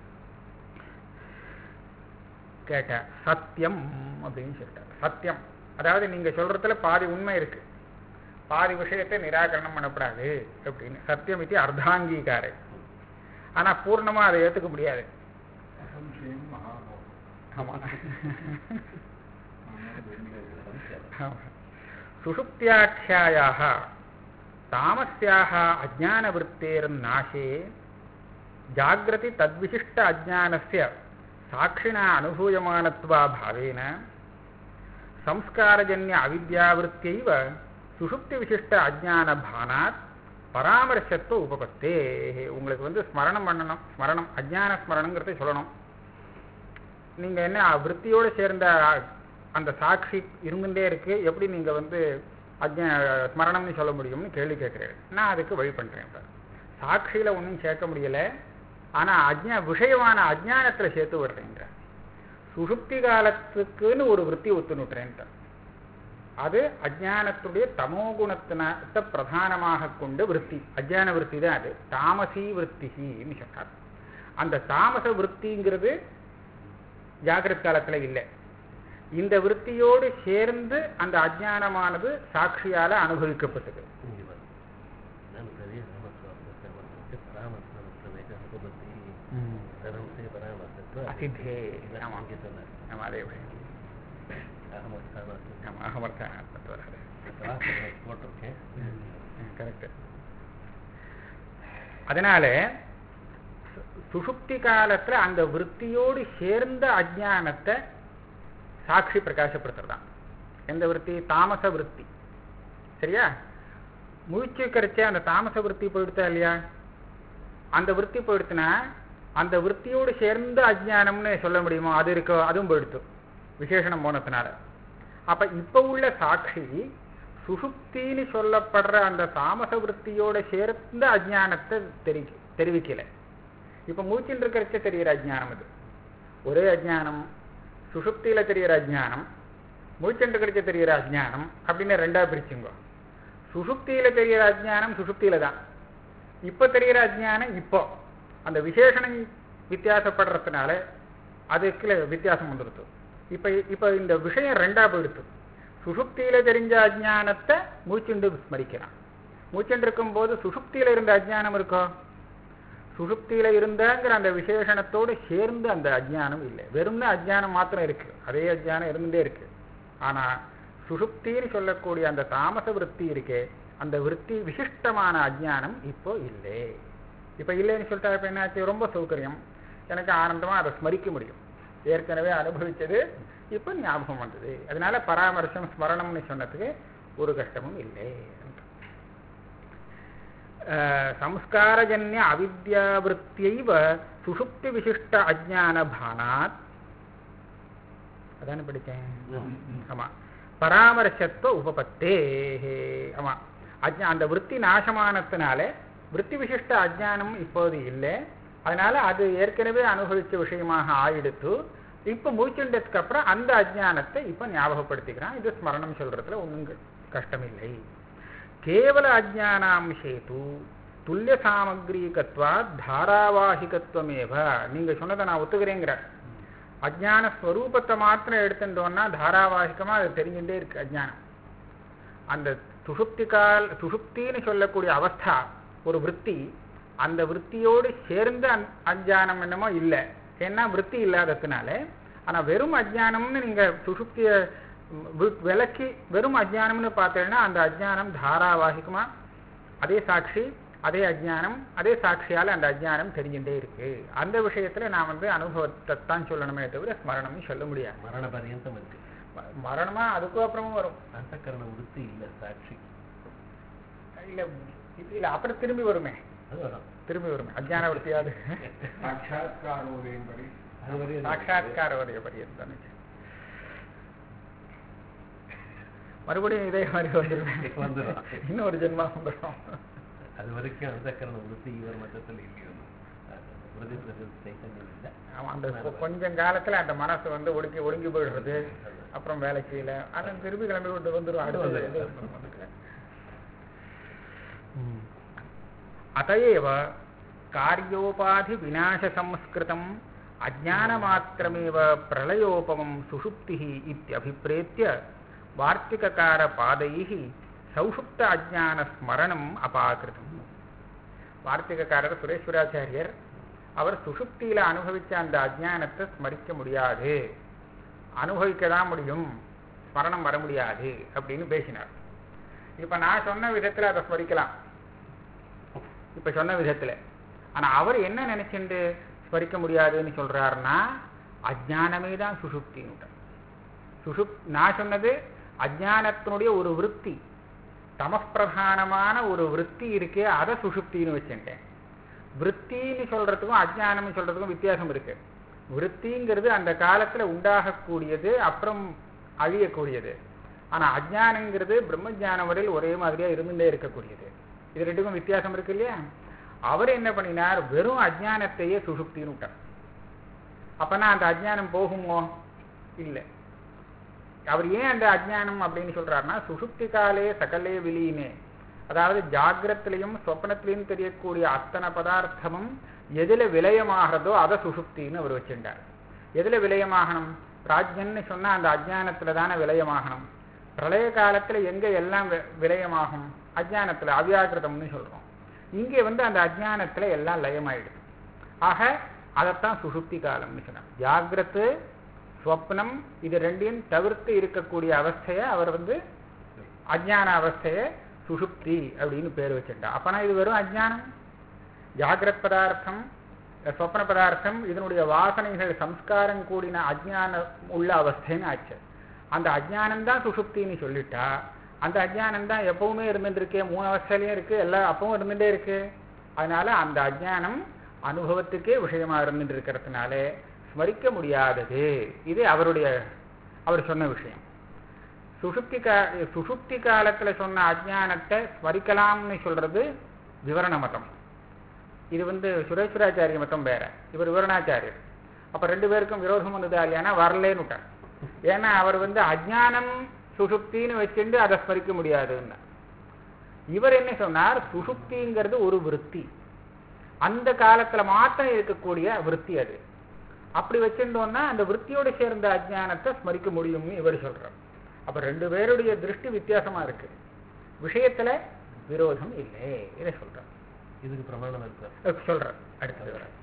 கேட்ட சத்தியம் அப்படின்னு சொல்லிட்டார் சத்தியம் அதாவது நீங்க சொல்றதுல பாதி உண்மை இருக்கு பாதி விஷயத்தை நிராகரணம் பண்ணக்கூடாது அப்படின்னு சத்தியம் இது அர்த்தாங்கீகாரை ஆனா பூர்ணமா அதை ஏத்துக்க முடியாது அசம்சயம் மகாபோகம் ஆமா ஆமா. சுஷுப்தியாख्यायाः तामस्याः अज्ञानवृत्तेर्नाशे जाग्रति तद्विशिष्ट अज्ञानस्य साक्षिणा अनुभूयमानत्वाभावेन संस्कारजन्य अविद्यावृत्त्यैव சுஷுப்திவிசிஷ்ட அஜ்ஞான பானாத் பராமர்சத்துவ உபபத்தே உங்களுக்கு வந்து ஸ்மரணம் பண்ணணும் ஸ்மரணம் அஜ்ஞான ஸ்மரணங்கிறதை சொல்லணும் நீங்க என்ன விற்த்தியோடு சேர்ந்த அந்த சாட்சி இருந்துட்டே இருக்கு எப்படி நீங்க வந்து அஜ்ஞா ஸ்மரணம்னு சொல்ல முடியும்னு கேள்வி கேட்கிறேன் நான் அதுக்கு வழி பண்றேன் இப்ப சாட்சியில ஒன்றும் சேர்க்க முடியல ஆனா அஜ்ஞா விஷயமான அஜ்ஞானத்துல சேர்த்து விடுறேன்ற சுசுப்தி காலத்துக்குன்னு ஒரு விற்பி ஒத்துணுட்டுறேன்ட்ட அது அஜ்ஞானத்துடைய தமோகுணத்தினத்தை பிரதானமாக கொண்ட விற்பி அஜ்ஞான விற்பி தான் அது தாமசி விற்த்தின்னு சொன்னார் அந்த தாமச விற்த்திங்கிறது ஜாகிரத் காலத்துல இல்லை இந்த விற்த்தியோடு சேர்ந்து அந்த அஜ்ஞானமானது சாட்சியால அனுபவிக்கப்பட்டது இங்கே வரும். நான் பெரிய ராமசுவாமி கர்மத்துக்கு பராமர்சனமற்ற உபபத்தி சரம்சே பராமர்சத்துவ அசித்தே ஆமா இங்கே சொன்னார் ஆமா அதே விஷயம் அகமஸ்தானம் ஆமா அகமர்த்தானத்து வராது போட்டிருக்கேன் கரெக்ட் அதனால சு- சுஷுப்தி காலத்துல அந்த விற்த்தியோடு சேர்ந்த அஜ்ஞானத்தை சாட்சி பிரகாசப்படுத்துறதான் எந்த விற்பி தாமச விற்பி சரியா முழிச்சு கரைச்சே அந்த தாமச விற்பி போயிடுத்தா இல்லையா அந்த விற்பி போயிடுத்துனா அந்த விற்த்தியோடு சேர்ந்த அஜ்ஞானம்னு சொல்ல முடியுமோ அது இருக்கோ அதுவும் போயிடுத்து விசேஷணம் போனதுனால அப்ப இப்ப உள்ள சாட்சி சுசுப்தின்னு சொல்லப்படுற அந்த தாமச விற்த்தியோட சேர்ந்த அஜ்ஞானத்தை தெரி தெரிவிக்கல இப்ப மூச்சில் இருக்கிறச்ச தெரிகிற அஜ்ஞானம் அது ஒரே அஜ்ஞானம் சுசுப்தியில தெரிகிற அஜ்ஞானம் மூச்சென்று கிடைச்ச தெரிகிற அஜ்ஞானம் அப்படின்னு ரெண்டா பிரிச்சுங்க சுசுப்தியில தெரிகிற அஜ்ஞானம் சுசுப்தியில தான் இப்ப தெரிகிற அஜ்ஞானம் இப்போ அந்த விசேஷணம் வித்தியாசப்படுறதுனால அதுக்குள்ள வித்தியாசம் வந்துடுது இப்ப இப்ப இந்த விஷயம் ரெண்டா போயிடுத்து சுசுப்தியில தெரிஞ்ச அஜ்ஞானத்தை மூச்சுண்டு ஸ்மரிக்கிறான் மூச்சுண்டு இருக்கும்போது சுசுப்தியில இருந்த அஜ்ஞானம் இருக்கோ சுசுப்தியில இருந்தங்கிற அந்த விசேஷணத்தோடு சேர்ந்து அந்த அஜ்ஞானம் இல்லை வெறும்னு அஜ்ஞானம் மாத்திரம் இருக்கு அதே அஜ்ஞானம் இருந்துட்டே இருக்கு ஆனா சுசுப்தின்னு சொல்லக்கூடிய அந்த தாமச விற்பி இருக்கே அந்த விற்பி விசிஷ்டமான அஜ்ஞானம் இப்போ இல்லை இப்ப இல்லைன்னு சொல்லிட்டா இப்ப என்னாச்சு ரொம்ப சௌகரியம் எனக்கு ஆனந்தமா அதை ஸ்மரிக்க முடியும் ஏற்கனவே அனுபவிச்சது இப்ப ஞாபகம் வந்தது அதனால பராமர்சம் ஸ்மரணம்னு சொன்னதுக்கு ஒரு கஷ்டமும் இல்லை அஹ், சம்ஸ்காரஜன்ய அவித்யாவிருத்தியைவ சுஷுப்தி விசிஷ்ட அஜ்ஞான பானாத் அதானே படிச்சேன் ஆமா பராமர்சத்துவ உபபத்தே ஆமா அஜ்ஞா அந்த விற்பி நாசமானத்தினால விற்பி விசிஷ்ட அஜ்ஞானம் இப்போது இல்லை அதனால அது ஏற்கனவே அனுபவிச்ச விஷயமாக ஆயிடுத்து இப்ப மூச்சுண்டதுக்கு அப்புறம் அந்த அஜ்ஞானத்தை இப்ப ஞாபகப்படுத்திக்கிறான் இது ஸ்மரணம் சொல்றதுல ஒன்றும் கஷ்டம் இல்லை கேவல அஜானாம்சே தூ துல்லிய சாமக்ரீகத்வா தாராவாகிகத்துவமேவ நீங்க சொன்னதை நான் ஒத்துக்கிறேங்கிற அஜ்ஞான ஸ்வரூபத்தை மாத்திரம் எடுத்துட்டோம்னா தாராவாகிகமா அது தெரிஞ்சுட்டே இருக்கு அஜ்ஞானம் அந்த சுஷுப்தி கால் சுஷுப்தின்னு சொல்லக்கூடிய அவஸ்தா ஒரு விற்பி அந்த விற்த்தியோடு சேர்ந்து அந் அஜ்ஞானம் என்னமோ இல்லை ஏன்னா விற்பி இல்லாததுனால ஆனா வெறும் அஜ்ஞானம்னு நீங்க சுஷுப்திய வி- விலக்கி வெறும் அஜ்ஞானம்னு பார்த்தீங்கன்னா அந்த அஜ்ஞானம் தாராவாகிகமா அதே சாட்சி அதே அஜ்ஞானம் அதே சாட்சியால அந்த அஜ்ஞானம் தெரிஞ்சுட்டே இருக்கு அந்த விஷயத்துல நான் வந்து அனுபவத்தை தான் சொல்லணுமே தவிர ஸ்மரணம்னு சொல்ல முடியாது மரண பரியந்தம் இருக்கு ம- மரணமா அதுக்கும் அப்புறமும் வரும் அந்த கரண விருத்தி இல்ல சாட்சி இல்ல இது இல்ல அப்புறம் திரும்பி வருமே அது வரும் திரும்பி வருமே அஜ்ஞான விருத்தியாது சாட்சாத்காரோதயம் அது வரையும் சாட்சாத்கார வரைய பரியந்தம் மறுபடியும் இதே மாதிரி வந்துருவேன் வந்துரும். இன்னொரு ஜென்மா வந்துடும் அது வரைக்கும் அந்த கரண விருத்தி இவர் மட்டத்தில் இல்லையோ பிரதி பிரதி சைத்தன்யம் இல்லை ஆமா அந்த கொ- கொஞ்சம் காலத்துல அந்த மனசு வந்து ஒடுங்கி ஒடுங்கி போயிடுறது அப்புறம் வேலை செய்யல ஆனா திரும்பி கிளம்பி விட்டு வந்துடும் அடுத்தது வந்து அதையேவ காரியோபாதி விநாச சம்ஸ்கிருதம் அஜானமாத்திரமேவ பிரளயோபமம் சுஷுப்தி இத்தியபிப்ரேத்திய வார்த்திககார பாதைः சௌஷுப்த அஜான ஸ்மரணம் அபாகிருதம் வார்த்திகக்காரர் சுரேஸ்வராச்சாரியர் அவர் சுஷுப்தியில அனுபவிச்ச அந்த அஜ்ஞானத்தை ஸ்மரிக்க முடியாது அனுபவிக்க தான் முடியும் ஸ்மரணம் வர முடியாது அப்படின்னு பேசினார் இப்ப நான் சொன்ன விதத்துல அதை ஸ்மரிக்கலாம் இப்ப சொன்ன விதத்துல ஆனா அவர் என்ன நினைச்சுண்டு ஸ்மரிக்க முடியாதுன்னு சொல்றாருன்னா அஜ்ஞானமே தான் சுஷுப்தின்னு சுஷுப் நான் சொன்னது அஜ்ஞானத்தினுடைய ஒரு விருத்தி தமப்பிரதானமான ஒரு விருத்தி இருக்கே அதை சுஷுப்தின்னு வச்சுட்டேன் விருத்தின்னு சொல்றதுக்கும் அஜ்ஞானம்னு சொல்றதுக்கும் வித்தியாசம் இருக்கு விருத்திங்கிறது அந்த காலத்துல உண்டாகக்கூடியது அப்புறம் அழியக்கூடியது ஆனா அஜ்ஞானங்கிறது பிரம்ம ஞானம் வரையில் ஒரே மாதிரியா இருந்துட்டே இருக்கக்கூடியது இது ரெண்டுக்கும் வித்தியாசம் இருக்கு இல்லையா அவர் என்ன பண்ணினார் வெறும் அஜ்ஞானத்தையே சுஷுப்தின்னு விட்டார் அப்பனா அந்த அஜ்ஞானம் போகுமோ இல்லை அவர் ஏன் அந்த அஜ்ஞானம் அப்படின்னு சொல்றாருன்னா சுஷுப்தி காலே சகலே விலீனே அதாவது ஜாகிரத்திலையும் சொப்னத்திலையும் தெரியக்கூடிய அத்தனை பதார்த்தமும் எதுல விலயமாகிறதோ அதை சுஷுப்தின்னு அவர் வச்சிருந்தார் எதுல விலயமாகணும் பிராஜ்யன்னு சொன்னா அந்த அஜ்ஞானத்துல தானே விலயமாகணும் பிரளய காலத்துல எங்க எல்லாம் வி- விலயமாகும் அஜ்ஞானத்துல அவ்யாகிருதம்னு சொல்றோம் இங்கே வந்து அந்த அஜ்ஞானத்துல எல்லாம் லயமாயிடுது ஆக அதைத்தான் சுஷுப்தி காலம்னு சொன்னார் ஜாகிரத்து ஸ்வப்னம் இது ரெண்டையும் தவிர்த்து இருக்கக்கூடிய அவஸ்தையை அவர் வந்து அஜ்ஞான அவஸ்தையை சுஷுப்தி அப்படின்னு பேர் வச்சிருந்தார் அப்பனா இது வெறும் அஜ்ஞானம் ஜாகிரத் பதார்த்தம் அஹ், சொப்ன பதார்த்தம் இதனுடைய வாசனைகள் சம்ஸ்காரம் கூடின அஜ்ஞானம் உள்ள அவஸ்தைன்னு ஆச்சு அந்த அஜ்ஞானம் தான் சுஷுப்தின்னு சொல்லிட்டா அந்த அஜ்ஞானம் தான் எப்பவுமே இருந்துட்டு இருக்கே மூணு அவஸ்தையிலையும் இருக்கு எல்லா அப்பவும் இருந்துட்டே இருக்கு அதனால அந்த அஜ்ஞானம் அனுபவத்துக்கே விஷயமா இருந்துட்டு இருக்கிறதுனால ஸ்மரிக்க முடியாதது இது அவருடைய அவர் சொன்ன விஷயம் சுஷுப்தி கா சுஷுப்தி காலத்துல சொன்ன அஜ்ஞானத்தை ஸ்மரிக்கலாம்னு சொல்றது விவரண மதம் இது வந்து சுரேஸ்வராச்சாரிய மதம் வேற இவர் விவரணாச்சாரியர் அப்ப ரெண்டு பேருக்கும் விரோதம் வந்ததா இல்லையானா வரலேன்னு விட்டார் ஏன்னா அவர் வந்து அஜ்ஞானம் சுஷுப்தின்னு வச்சுட்டு அதை ஸ்மரிக்க முடியாதுன்னு இவர் என்ன சொன்னார் சுஷுப்திங்கிறது ஒரு விருத்தி அந்த காலத்துல மாத்திரம் இருக்கக்கூடிய விருத்தி அது அப்படி வச்சிருந்தோம்னா அந்த விருத்தியோட சேர்ந்த அஜ்ஞானத்தை ஸ்மரிக்க முடியும்னு இவர் சொல்றார் அப்ப ரெண்டு பேருடைய திருஷ்டி வித்தியாசமா இருக்கு விஷயத்துல விரோதம் இல்லை இதை சொல்றார் இதுக்கு பிரமாணம் இருக்கு அஹ் சொல்றார் அடுத்தது வர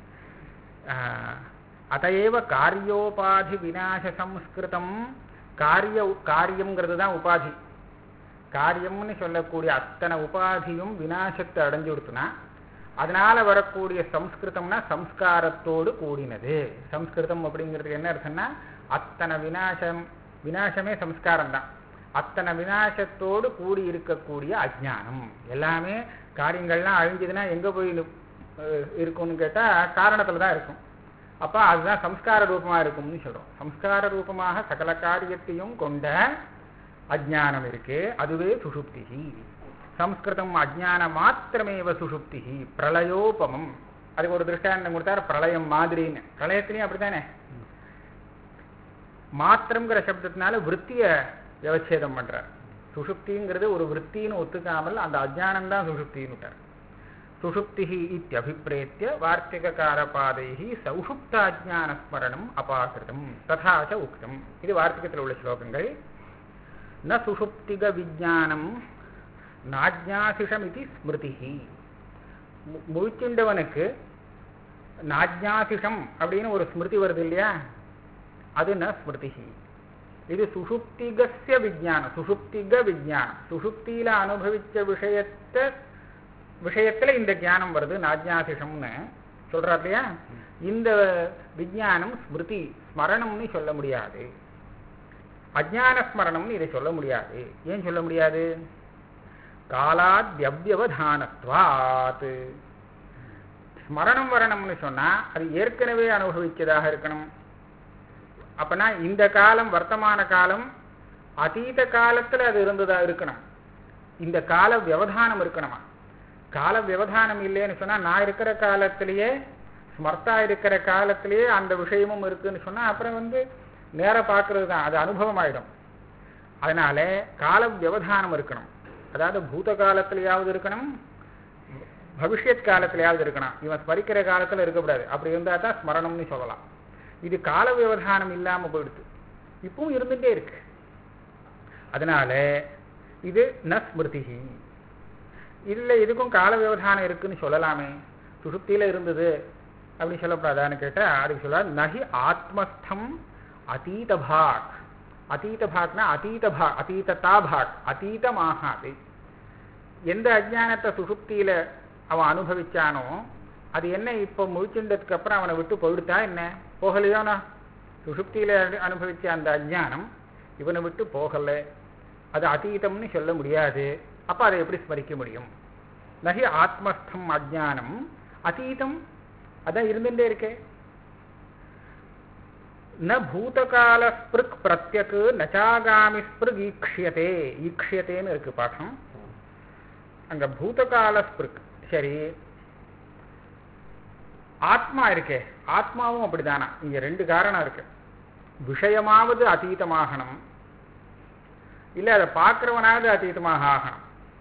அதையேவ காரியோபாதி விநாச சம்ஸ்கிருதம் காரிய காரியம்ங்கிறது தான் உபாதி காரியம்னு சொல்லக்கூடிய அத்தனை உபாதியும் விநாசத்தை அடைஞ்சு கொடுத்துனா அதனால வரக்கூடிய சம்ஸ்கிருதம்னா சம்ஸ்காரத்தோடு கூடினது சம்ஸ்கிருதம் அப்படிங்கிறதுக்கு என்ன அர்த்தம்னா அத்தனை விநாசம் விநாசமே சம்ஸ்காரம் தான் அத்தனை விநாசத்தோடு கூடி இருக்கக்கூடிய அஜ்ஞானம் எல்லாமே காரியங்கள்லாம் அழிஞ்சதுன்னா எங்க போய் நி- அஹ் இருக்கும்னு கேட்டா காரணத்துல தான் இருக்கும் அப்ப அதுதான் சம்ஸ்கார ரூபமா இருக்கும்னு சொல்றோம் சம்ஸ்கார ரூபமாக சகல காரியத்தையும் கொண்ட அஜ்ஞானம் இருக்கு அதுவே சுஷுப்தி சம்ஸ்கிருதம் அஜ்ஞான மாத்திரமேவ சுஷுப்தி பிரளயோபமம் அதுக்கு ஒரு திருஷ்டாந்தம் கொடுத்தார் பிரளயம் மாதிரின்னு பிரளயத்திலையும் அப்படித்தானே மாத்திரம்ங்கிற சப்தத்தினால விற்த்திய விவச்சேதம் பண்றார் சுஷுப்திங்கிறது ஒரு விற்த்தின்னு ஒத்துக்காமல் அந்த அஜ்ஞானம் தான் சுஷுப்தின்னு சுஷுப்தி இத்தியபிப்ரேத்திய வார்த்திககாரபாதைः சௌஷுப்தாஜ்ஞானஸ்மரணம் அபாகிருதம் ததா ச உக்தம் இது வார்த்திகத்தில் உள்ள ஸ்லோகங்கள் ந சுஷுப்திக விஜானம் நாஜ்ஞாசிஷம் இது ஸ்மிருதி முழிச்சுண்டவனுக்கு நாஜ்ஞாசிஷம் அப்படின்னு ஒரு ஸ்மிருதி வருது இல்லையா அது ந ஸ்மிருதி இது சுஷுப்திகஸ்ய விஜானம் சுஷுப்திக விஜானம் சுஷுப்தியில அனுபவிச்ச விஷயத்தை விஷயத்துல இந்த ஞானம் வருது நாஜ்ஞாசிஷம்னு சொல்றார் இல்லையா இந்த விஜயானம் ஸ்மிருதி ஸ்மரணம்னு சொல்ல முடியாது அஜான ஸ்மரணம்னு இதை சொல்ல முடியாது ஏன் சொல்ல முடியாது காலாத்யவியவதானத்வாத் ஸ்மரணம் வரணும்னு சொன்னா அது ஏற்கனவே அனுபவிச்சதாக இருக்கணும் அப்பனா இந்த காலம் வர்த்தமான காலம் அதீத காலத்துல அது இருந்ததா இருக்கணும் இந்த கால வியவதானம் இருக்கணுமா கால வியவதானம் இல்லைன்னு சொன்னா நான் இருக்கிற காலத்திலேயே ஸ்மர்த்தா இருக்கிற காலத்திலேயே அந்த விஷயமும் இருக்குன்னு சொன்னா அப்புறம் வந்து நேர பார்க்கறது தான் அது அனுபவம் ஆயிடும் அதனால கால வியவதானம் இருக்கணும் அதாவது பூத காலத்திலேயாவது இருக்கணும் பவிஷ்யத் காலத்திலேயாவது இருக்கணும் இவன் ஸ்மரிக்கிற காலத்துல இருக்கக்கூடாது அப்படி இருந்தா தான் ஸ்மரணம்னு சொல்லலாம் இது கால வியவதானம் இல்லாம போயிடுது இப்பவும் இருந்துட்டே இருக்கு அதனால இது ந ஸ்மிருதி இல்ல இதுக்கும் கால வியவதானம் இருக்குன்னு சொல்லலாமே சுசுப்தியில இருந்தது அப்படின்னு சொல்லக்கூடாதான்னு கேட்டா அதுக்கு சொல்ல நகி ஆத்மஸ்தம் அதீத பாக் அதீத பாக்னா அதீத பா அதீதத்தா பாக் அதீதமாகாது எந்த அஜானத்தை சுசுப்தியில அவன் அனுபவிச்சானோ அது என்ன இப்போ முழிச்சுண்டதுக்கு அப்புறம் அவனை விட்டு போயிடுத்தா என்ன போகலையோனா சுசுப்தியில அனுபவிச்ச அந்த அஜானம் இவனை விட்டு போகல அது அதீதம்னு சொல்ல முடியாது அப்ப அதை எப்படி ஸ்மரிக்க முடியும் நகி ஆத்மஸ்தம் அஜானம் அதீதம் அதான் இருந்துட்டே இருக்கே ந பூதகால ஸ்பிருக் பிரத்யக் நச்சாகாமி ஸ்பிருக் ஈக்ஷியதே ஈக்ஷியத்தேன்னு இருக்கு பாடம் அங்க பூதகால ஸ்பிருக் சரி ஆத்மா இருக்கே ஆத்மாவும் அப்படிதானா இங்க ரெண்டு காரணம் இருக்கு விஷயமாவது அதீதமாகணும் இல்ல அதை பார்க்கிறவனாவது அதீதமாக ஆகணும்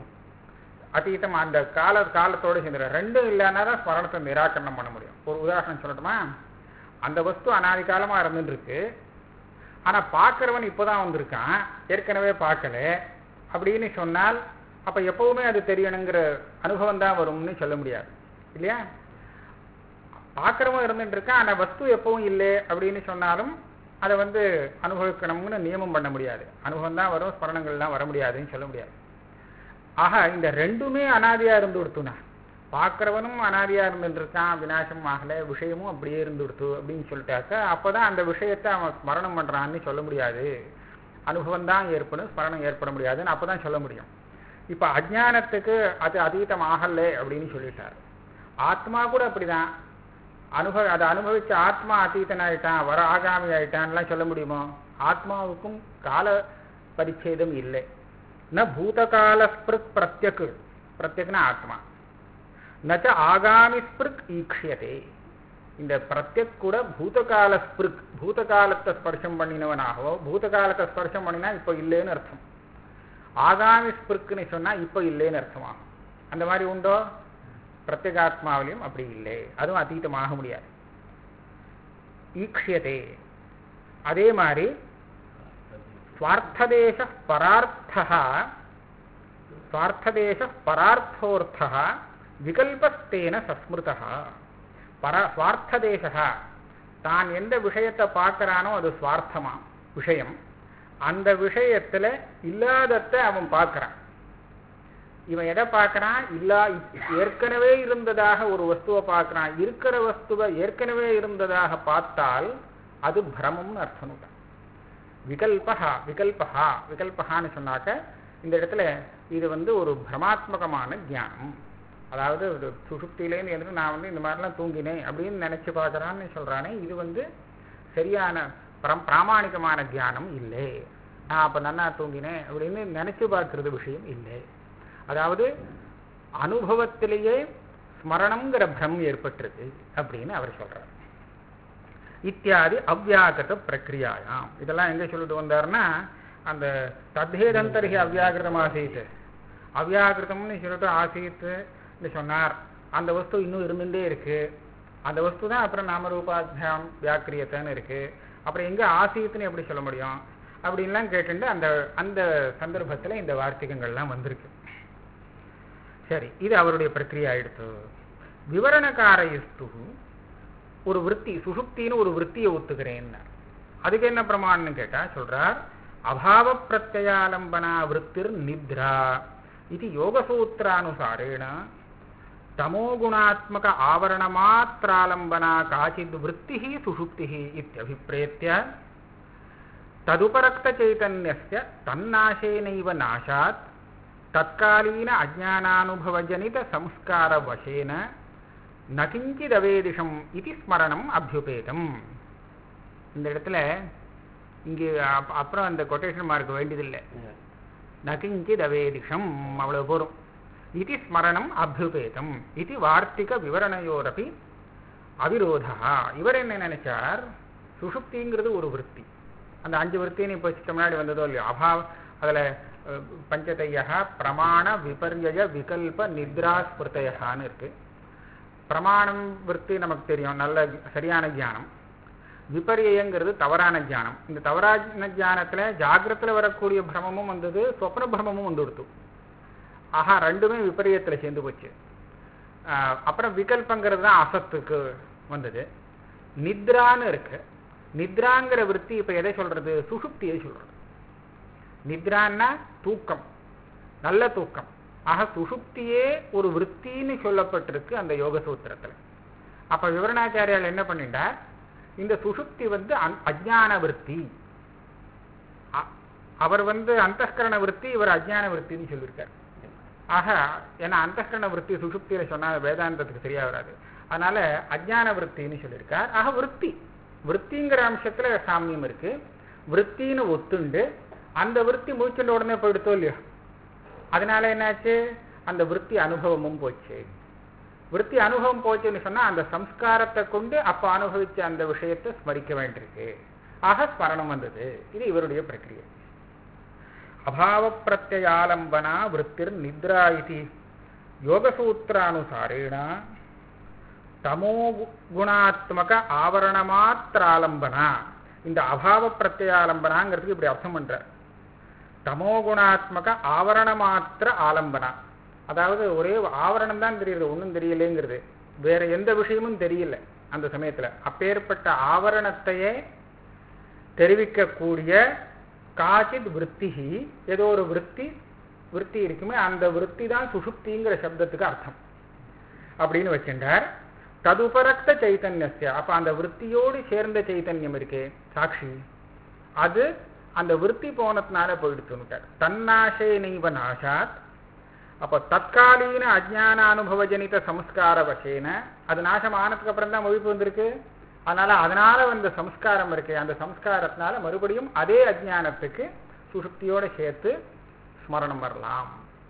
அதீதம் அந்த கால காலத்தோட சேர்ந்து ரெண்டும் இல்லைன்னா தான் ஸ்மரணத்தை நிராகரணம் பண்ண முடியும் ஒரு உதாரணம் சொல்லட்டுமா அந்த வஸ்து அனாதி காலமா இருந்துட்டு இருக்கு ஆனா பார்க்கிறவன் இப்போதான் வந்திருக்கான் ஏற்கனவே பார்க்கல அப்படின்னு சொன்னால் அப்ப எப்பவுமே அது தெரியணுங்கிற அனுபவம் தான் வரும்னு சொல்ல முடியாது இல்லையா பார்க்கிறவன் இருந்துட்டு இருக்கான் ஆனா வஸ்து எப்பவும் இல்லை அப்படின்னு சொன்னாலும் அதை வந்து அனுபவிக்கணும்னு நியமம் பண்ண முடியாது அனுபவம் தான் வரும் ஸ்மரணங்கள்லாம் வர முடியாதுன்னு சொல்ல முடியாது ஆக இந்த ரெண்டுமே அனாதியா இருந்து கொடுத்துனா பார்க்கிறவனும் அனாதியா இருந்துட்டு இருக்கான் விநாசம் ஆகல விஷயமும் அப்படியே இருந்து கொடுத்து அப்படின்னு சொல்லிட்டாக்க அப்பதான் அந்த விஷயத்தை அவன் ஸ்மரணம் பண்றான்னு சொல்ல முடியாது அனுபவம் தான் ஏற்படும் ஸ்மரணம் ஏற்பட முடியாதுன்னு அப்பதான் சொல்ல முடியும் இப்ப அஜானத்துக்கு அது அதீதம் ஆகல அப்படின்னு சொல்லிட்டார் ஆத்மா கூட அப்படிதான் அனுபவ அதை அனுபவிச்ச ஆத்மா அதீதன் ஆயிட்டான் வர ஆகாமி ஆயிட்டான்லாம் சொல்ல முடியுமோ ஆத்மாவுக்கும் கால பரிச்சேதம் இல்லை ந பூதகால ஸ்பிருக் பிரத்யக் பிரத்யக்னா ஆத்மா நச்ச ஆகாமி ஸ்பிருக் ஈக்ஷியதே இந்த பிரத்யக் கூட பூதகால ஸ்பிருக் பூதகாலத்தை ஸ்பர்ஷம் பண்ணினவனாகவோ பூதகாலத்தை ஸ்பர்ஷம் பண்ணினா இப்போ இல்லைன்னு அர்த்தம் ஆகாமி ஸ்பிருக்குன்னு சொன்னா இப்போ இல்லைன்னு அர்த்தமாகும் அந்த மாதிரி உண்டோ பிரத்யேகாத்மாவிலையும் அப்படி இல்லை அதுவும் அதீதமாக முடியாது ஈக்ஷியதே அதே மாதிரி ஸ்வார்த்ததேச பரார்த்தா ஸ்வார்த்ததேச பரார்த்தோர்த்தா விகல்பஸ்தேன சஸ்மிருதா பர சுவார்த்ததேசா தான் எந்த விஷயத்தை பார்க்கறானோ அது சுவார்த்தமா விஷயம் அந்த விஷயத்துல இல்லாதத்தை அவன் பார்க்கறான் இவன் எதை பார்க்கறான் இல்லா ஏற்கனவே இருந்ததாக ஒரு வஸ்துவை பார்க்கறான் இருக்கிற வஸ்துவை ஏற்கனவே இருந்ததாக பார்த்தால் அது பிரமம்னு அர்த்தம் விகல்பகா விகல்பகா விகல்பகான்னு சொன்னாக்க இந்த இடத்துல இது வந்து ஒரு பிரமாத்மகமான ஞானம் அதாவது ஒரு சுசுப்தியிலேருந்து எழுந்து நான் வந்து இந்த மாதிரிலாம் தூங்கினேன் அப்படின்னு நினைச்சு பார்க்கறான்னு சொல்றானே இது வந்து சரியான பிரம் பிராமாணிகமான தியானம் இல்லை நான் அப்ப நன்னா தூங்கினேன் அப்படின்னு நினைச்சு பார்க்கறது விஷயம் இல்லை அதாவது அனுபவத்திலேயே ஸ்மரணம்ங்கிற பிரம் ஏற்பட்டிருக்கு அப்படின்னு அவர் சொல்றார் இத்தியாதி அவ்யாகத பிரக்ரியாயாம் இதெல்லாம் எங்க சொல்லிட்டு வந்தாருன்னா அந்த தத்தேதந்தரிகி அவ்யாகிருதம் ஆசீத் அவ்யாகிருதம்னு சொல்லிட்டு ஆசீத்து சொன்னார் அந்த வஸ்து இன்னும் இருந்துட்டே இருக்கு அந்த வஸ்து தான் அப்புறம் நாமரூபாத்தியாம் வியாக்கிரியத்தைன்னு இருக்கு அப்புறம் எங்க ஆசீத்துன்னு எப்படி சொல்ல முடியும் அப்படின்லாம் கேட்டுட்டு அந்த அந்த சந்தர்ப்பத்துல இந்த வார்த்திகங்கள்லாம் வந்திருக்கு சரி இது அவருடைய பிரக்கிரியா ஆயிடுத்து விவரணக்காரயஸ்து ஒரு விற்பி சுசுப்தின்னு ஒரு விற்த்தியை ஒத்துக்கிறேன் அதுக்கு என்ன பிரமாணம்னு கேட்டா சொல்றார் அபாவ பிரத்யாலம்பனா விற்த்திர் நித்ரா இது யோகசூத்திரானுசாரேண தமோகுணாத்மக ஆவரணமாத்திராலம்பனா காச்சித் விற்பி சுஷுப்தி இத்தியபிப்ரேத்திய ததுபரக்தச்சைதன்யஸ்ய தன்னாசேனைவ நாசாத் தற்காலீன அஜானானுபவஜனித சம்ஸ்காரவசேன நகிஞ்சிதவேதிஷம் இது ஸ்மரணம் அபியுபேதம் இந்த இடத்துல இங்கே அப்- அப்புறம் அந்த கொட்டேஷன் மார்க் வேண்டியதில்லை நகிஞ்சிதவேதிஷம் அவ்வளவு போரும் இது ஸ்மரணம் அபியுபேதம் இது வார்த்திக விவரணையோரபி அவிரோதா இவர் என்ன நினைச்சார் சுஷுப்திங்கிறது ஒரு விற்பி அந்த அஞ்சு விற்த்தின்னு இப்போ சித்த முன்னாடி வந்ததோ இல்லையோ அபாவ அதில் பஞ்சதையா பிரமாண விபர்யய விகல்ப நித்ரா ஸ்மிருதயான்னு இருக்கு பிரமாணம் விற்பி நமக்கு தெரியும் நல்ல சரியான ஞானம் விபரியங்கிறது தவறான ஞானம் இந்த தவறான ஞானத்துல ஜாகிரத்துல வரக்கூடிய பிரமமும் வந்தது சொப்ன பிரமமும் வந்து கொடுத்து ஆஹா ரெண்டுமே விபரியத்துல சேர்ந்து போச்சு ஆஹ் அப்புறம் விகல்பங்கிறது தான் அசத்துக்கு வந்தது நித்ரான்னு இருக்கு நித்ராங்கிற விற்பி இப்ப எதை சொல்றது சுசுப்தியை சொல்றது நித்ரான்னா தூக்கம் நல்ல தூக்கம் ஆக சுசுப்தியே ஒரு விற்த்தின்னு சொல்லப்பட்டிருக்கு அந்த யோக சூத்திரத்துல அப்ப விவரணாச்சாரியால் என்ன பண்ணிட்டார் இந்த சுசுப்தி வந்து அந்- அஜ்ஞான விற்பி அ- அவர் வந்து அந்தஸ்கரண விற்பி இவர் அஜ்ஞான விற்பின்னு சொல்லியிருக்கார் ஆக ஏன்னா அந்தஸ்கரண விற்பி சுசுப்தியில சொன்னா வேதாந்தத்துக்கு சரியா வராது அதனால அஜ்ஞான விற்பின்னு சொல்லியிருக்கார் ஆக விற்பி விற்பிங்கிற அம்சத்துல சாமியம் இருக்கு விற்பின்னு ஒத்துண்டு அந்த விற்பி மூச்சுண்ட உடனே போயிடுத்தோ இல்லையோ அதனால என்னாச்சு அந்த விற்பி அனுபவமும் போச்சு விற்பி அனுபவம் போச்சுன்னு சொன்னா அந்த சம்ஸ்காரத்தை கொண்டு அப்ப அனுபவிச்ச அந்த விஷயத்தை ஸ்மரிக்க வேண்டியிருக்கு ஆக ஸ்மரணம் வந்தது இது இவருடைய பிரக்கிரியை அபாவ பிரத்யாலம்பனா விற்பிர் நித்ரா இது யோகசூத்திரானுசாரேண தமோ குணாத்மக ஆவரணமாத்திராலம்பனா இந்த அபாவ பிரத்யாலம்பனாங்கிறதுக்கு இப்படி அர்த்தம் பண்றார் தமோகுணாத்மக ஆவரண மாத்திர ஆலம்பனா அதாவது ஒரே ஆவரணம் தான் தெரியுது ஒன்றும் தெரியலேங்கிறது வேற எந்த விஷயமும் தெரியல அந்த சமயத்துல அப்பேற்பட்ட ஆவரணத்தையே தெரிவிக்கக்கூடிய காச்சித் விற்த்திகி ஏதோ ஒரு விற்பி விற்பி இருக்குமே அந்த விற்பி தான் சுசுப்திங்கிற சப்தத்துக்கு அர்த்தம் அப்படின்னு வச்சிருந்தார் ததுபரக்த சைத்தன்யஸ்ய அப்ப அந்த விற்த்தியோடு சேர்ந்த சைத்தன்யம் இருக்கே சாட்சி அது அந்த விற்பி போனதுனால போயிடுச்சுன்னுட்டார் தன்னாசே நெய்வ நாசாத் அப்ப தற்காலீன அஜ்ஞான அனுபவஜனித சம்ஸ்கார வசேன அது நாசம் ஆனதுக்கு அப்புறம் தான் மொழிப்பு வந்திருக்கு அதனால அதனால வந்த சம்ஸ்காரம் இருக்கு அந்த சம்ஸ்காரத்தினால மறுபடியும் அதே அஜ்ஞானத்துக்கு சுசுப்தியோட சேர்த்து ஸ்மரணம் வரலாம்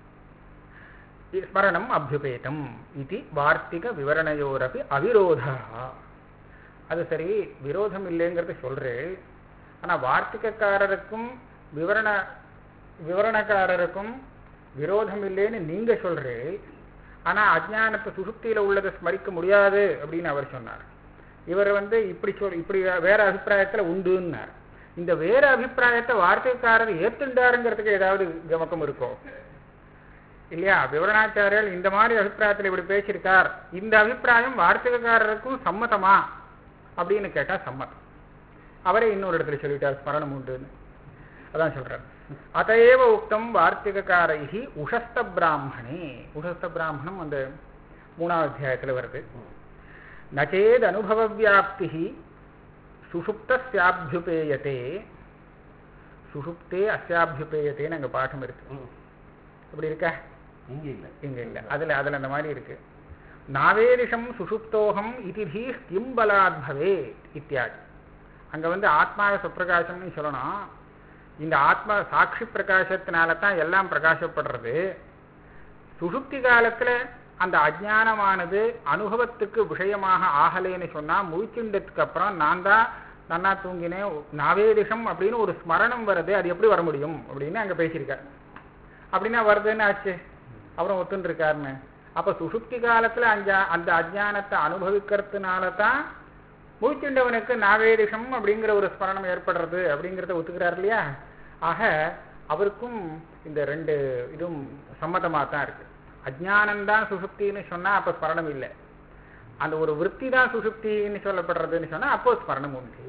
இ- ஸ்மரணம் அபியுபேதம் இது வார்த்திக விவரணையோரபி அவிரோதா அது சரி விரோதம் இல்லைங்கிறத சொல்றேன் ஆனா வார்த்திகக்காரருக்கும் விவரண விவரணக்காரருக்கும் விரோதம் இல்லைன்னு நீங்க சொல்றேன் ஆனா அஜ்ஞானத்தை சுசுப்தியில உள்ளதை ஸ்மரிக்க முடியாது அப்படின்னு அவர் சொன்னார் இவர் வந்து இப்படி சொல் இப்படி வேற அபிப்பிராயத்துல உண்டுன்னார் இந்த வேற அபிப்பிராயத்தை வார்த்தைக்காரர் ஏத்துண்டாருங்கிறதுக்கு ஏதாவது கமக்கம் இருக்கோ இல்லையா விவரணாச்சாரியர் இந்த மாதிரி அபிப்பிராயத்தில் இப்படி பேசியிருக்கார் இந்த அபிப்பிராயம் வார்த்தைக்காரருக்கும் சம்மதமா அப்படின்னு கேட்டா சம்மதம் அவரே இன்னொரு இடத்துல சொல்லிட்டார் ஸ்மரணம் உண்டுன்னு அதான் சொல்றார் அதையேவ உக்தம் வார்த்திகக்காரைகி உஷஸ்த பிராமணே உஷஸ்த பிராமணம் அந்த மூணாவது அத்தியாயத்துல வருது நச்சேத் அனுபவ வியாப்தி சுஷுப்தியாபியுபேயத்தே சுஷுப்தே அஸ்யாபியுபேயத்தேன்னு அங்க பாடம் இருக்கு ம். அப்படி இருக்கா இங்க இல்ல இங்க இல்ல அதுல அதுல அந்த மாதிரி இருக்கு நாவேரிஷம் சுஷுப்தோகம் இதிதீ கிம் பலாத் பவே இத்தியாதி அங்க வந்து ஆத்மாவை சுப்பிரகாசம்னு சொல்லணும் இந்த ஆத்மா சாட்சி பிரகாசத்தினால தான் எல்லாம் பிரகாசப்படுறது சுஷுப்தி காலத்துல அந்த அஜ்ஞானமானது அனுபவத்துக்கு விஷயமாக ஆகலைன்னு சொன்னா முழிச்சுண்டதுக்கு அப்புறம் நான் தான் நன்னா தூங்கினேன் நாவேதிஷம் அப்படின்னு ஒரு ஸ்மரணம் வருது அது எப்படி வர முடியும் அப்படின்னு அங்க பேசியிருக்கார் அப்படின்னா வருதுன்னு ஆச்சு அப்புறம் ஒத்துன்னு இருக்காருன்னு அப்ப சுசுப்தி காலத்துல அந்த அந்த அஜ்ஞானத்தை அனுபவிக்கிறதுனால தான் மூச்சுண்டவனுக்கு நாவேதிஷம் அப்படிங்கிற ஒரு ஸ்மரணம் ஏற்படுறது அப்படிங்கிறத ஒத்துக்கிறார் இல்லையா ஆக அவருக்கும் இந்த ரெண்டு இதுவும் சம்மதமாக தான் இருக்கு அஜ்ஞானம்தான் சுசுப்தின்னு சொன்னா அப்ப ஸ்மரணம் இல்லை அந்த ஒரு விற்பி தான் சுசுப்தின்னு சொல்லப்படுறதுன்னு சொன்னா அப்போ ஸ்மரணம் உண்டு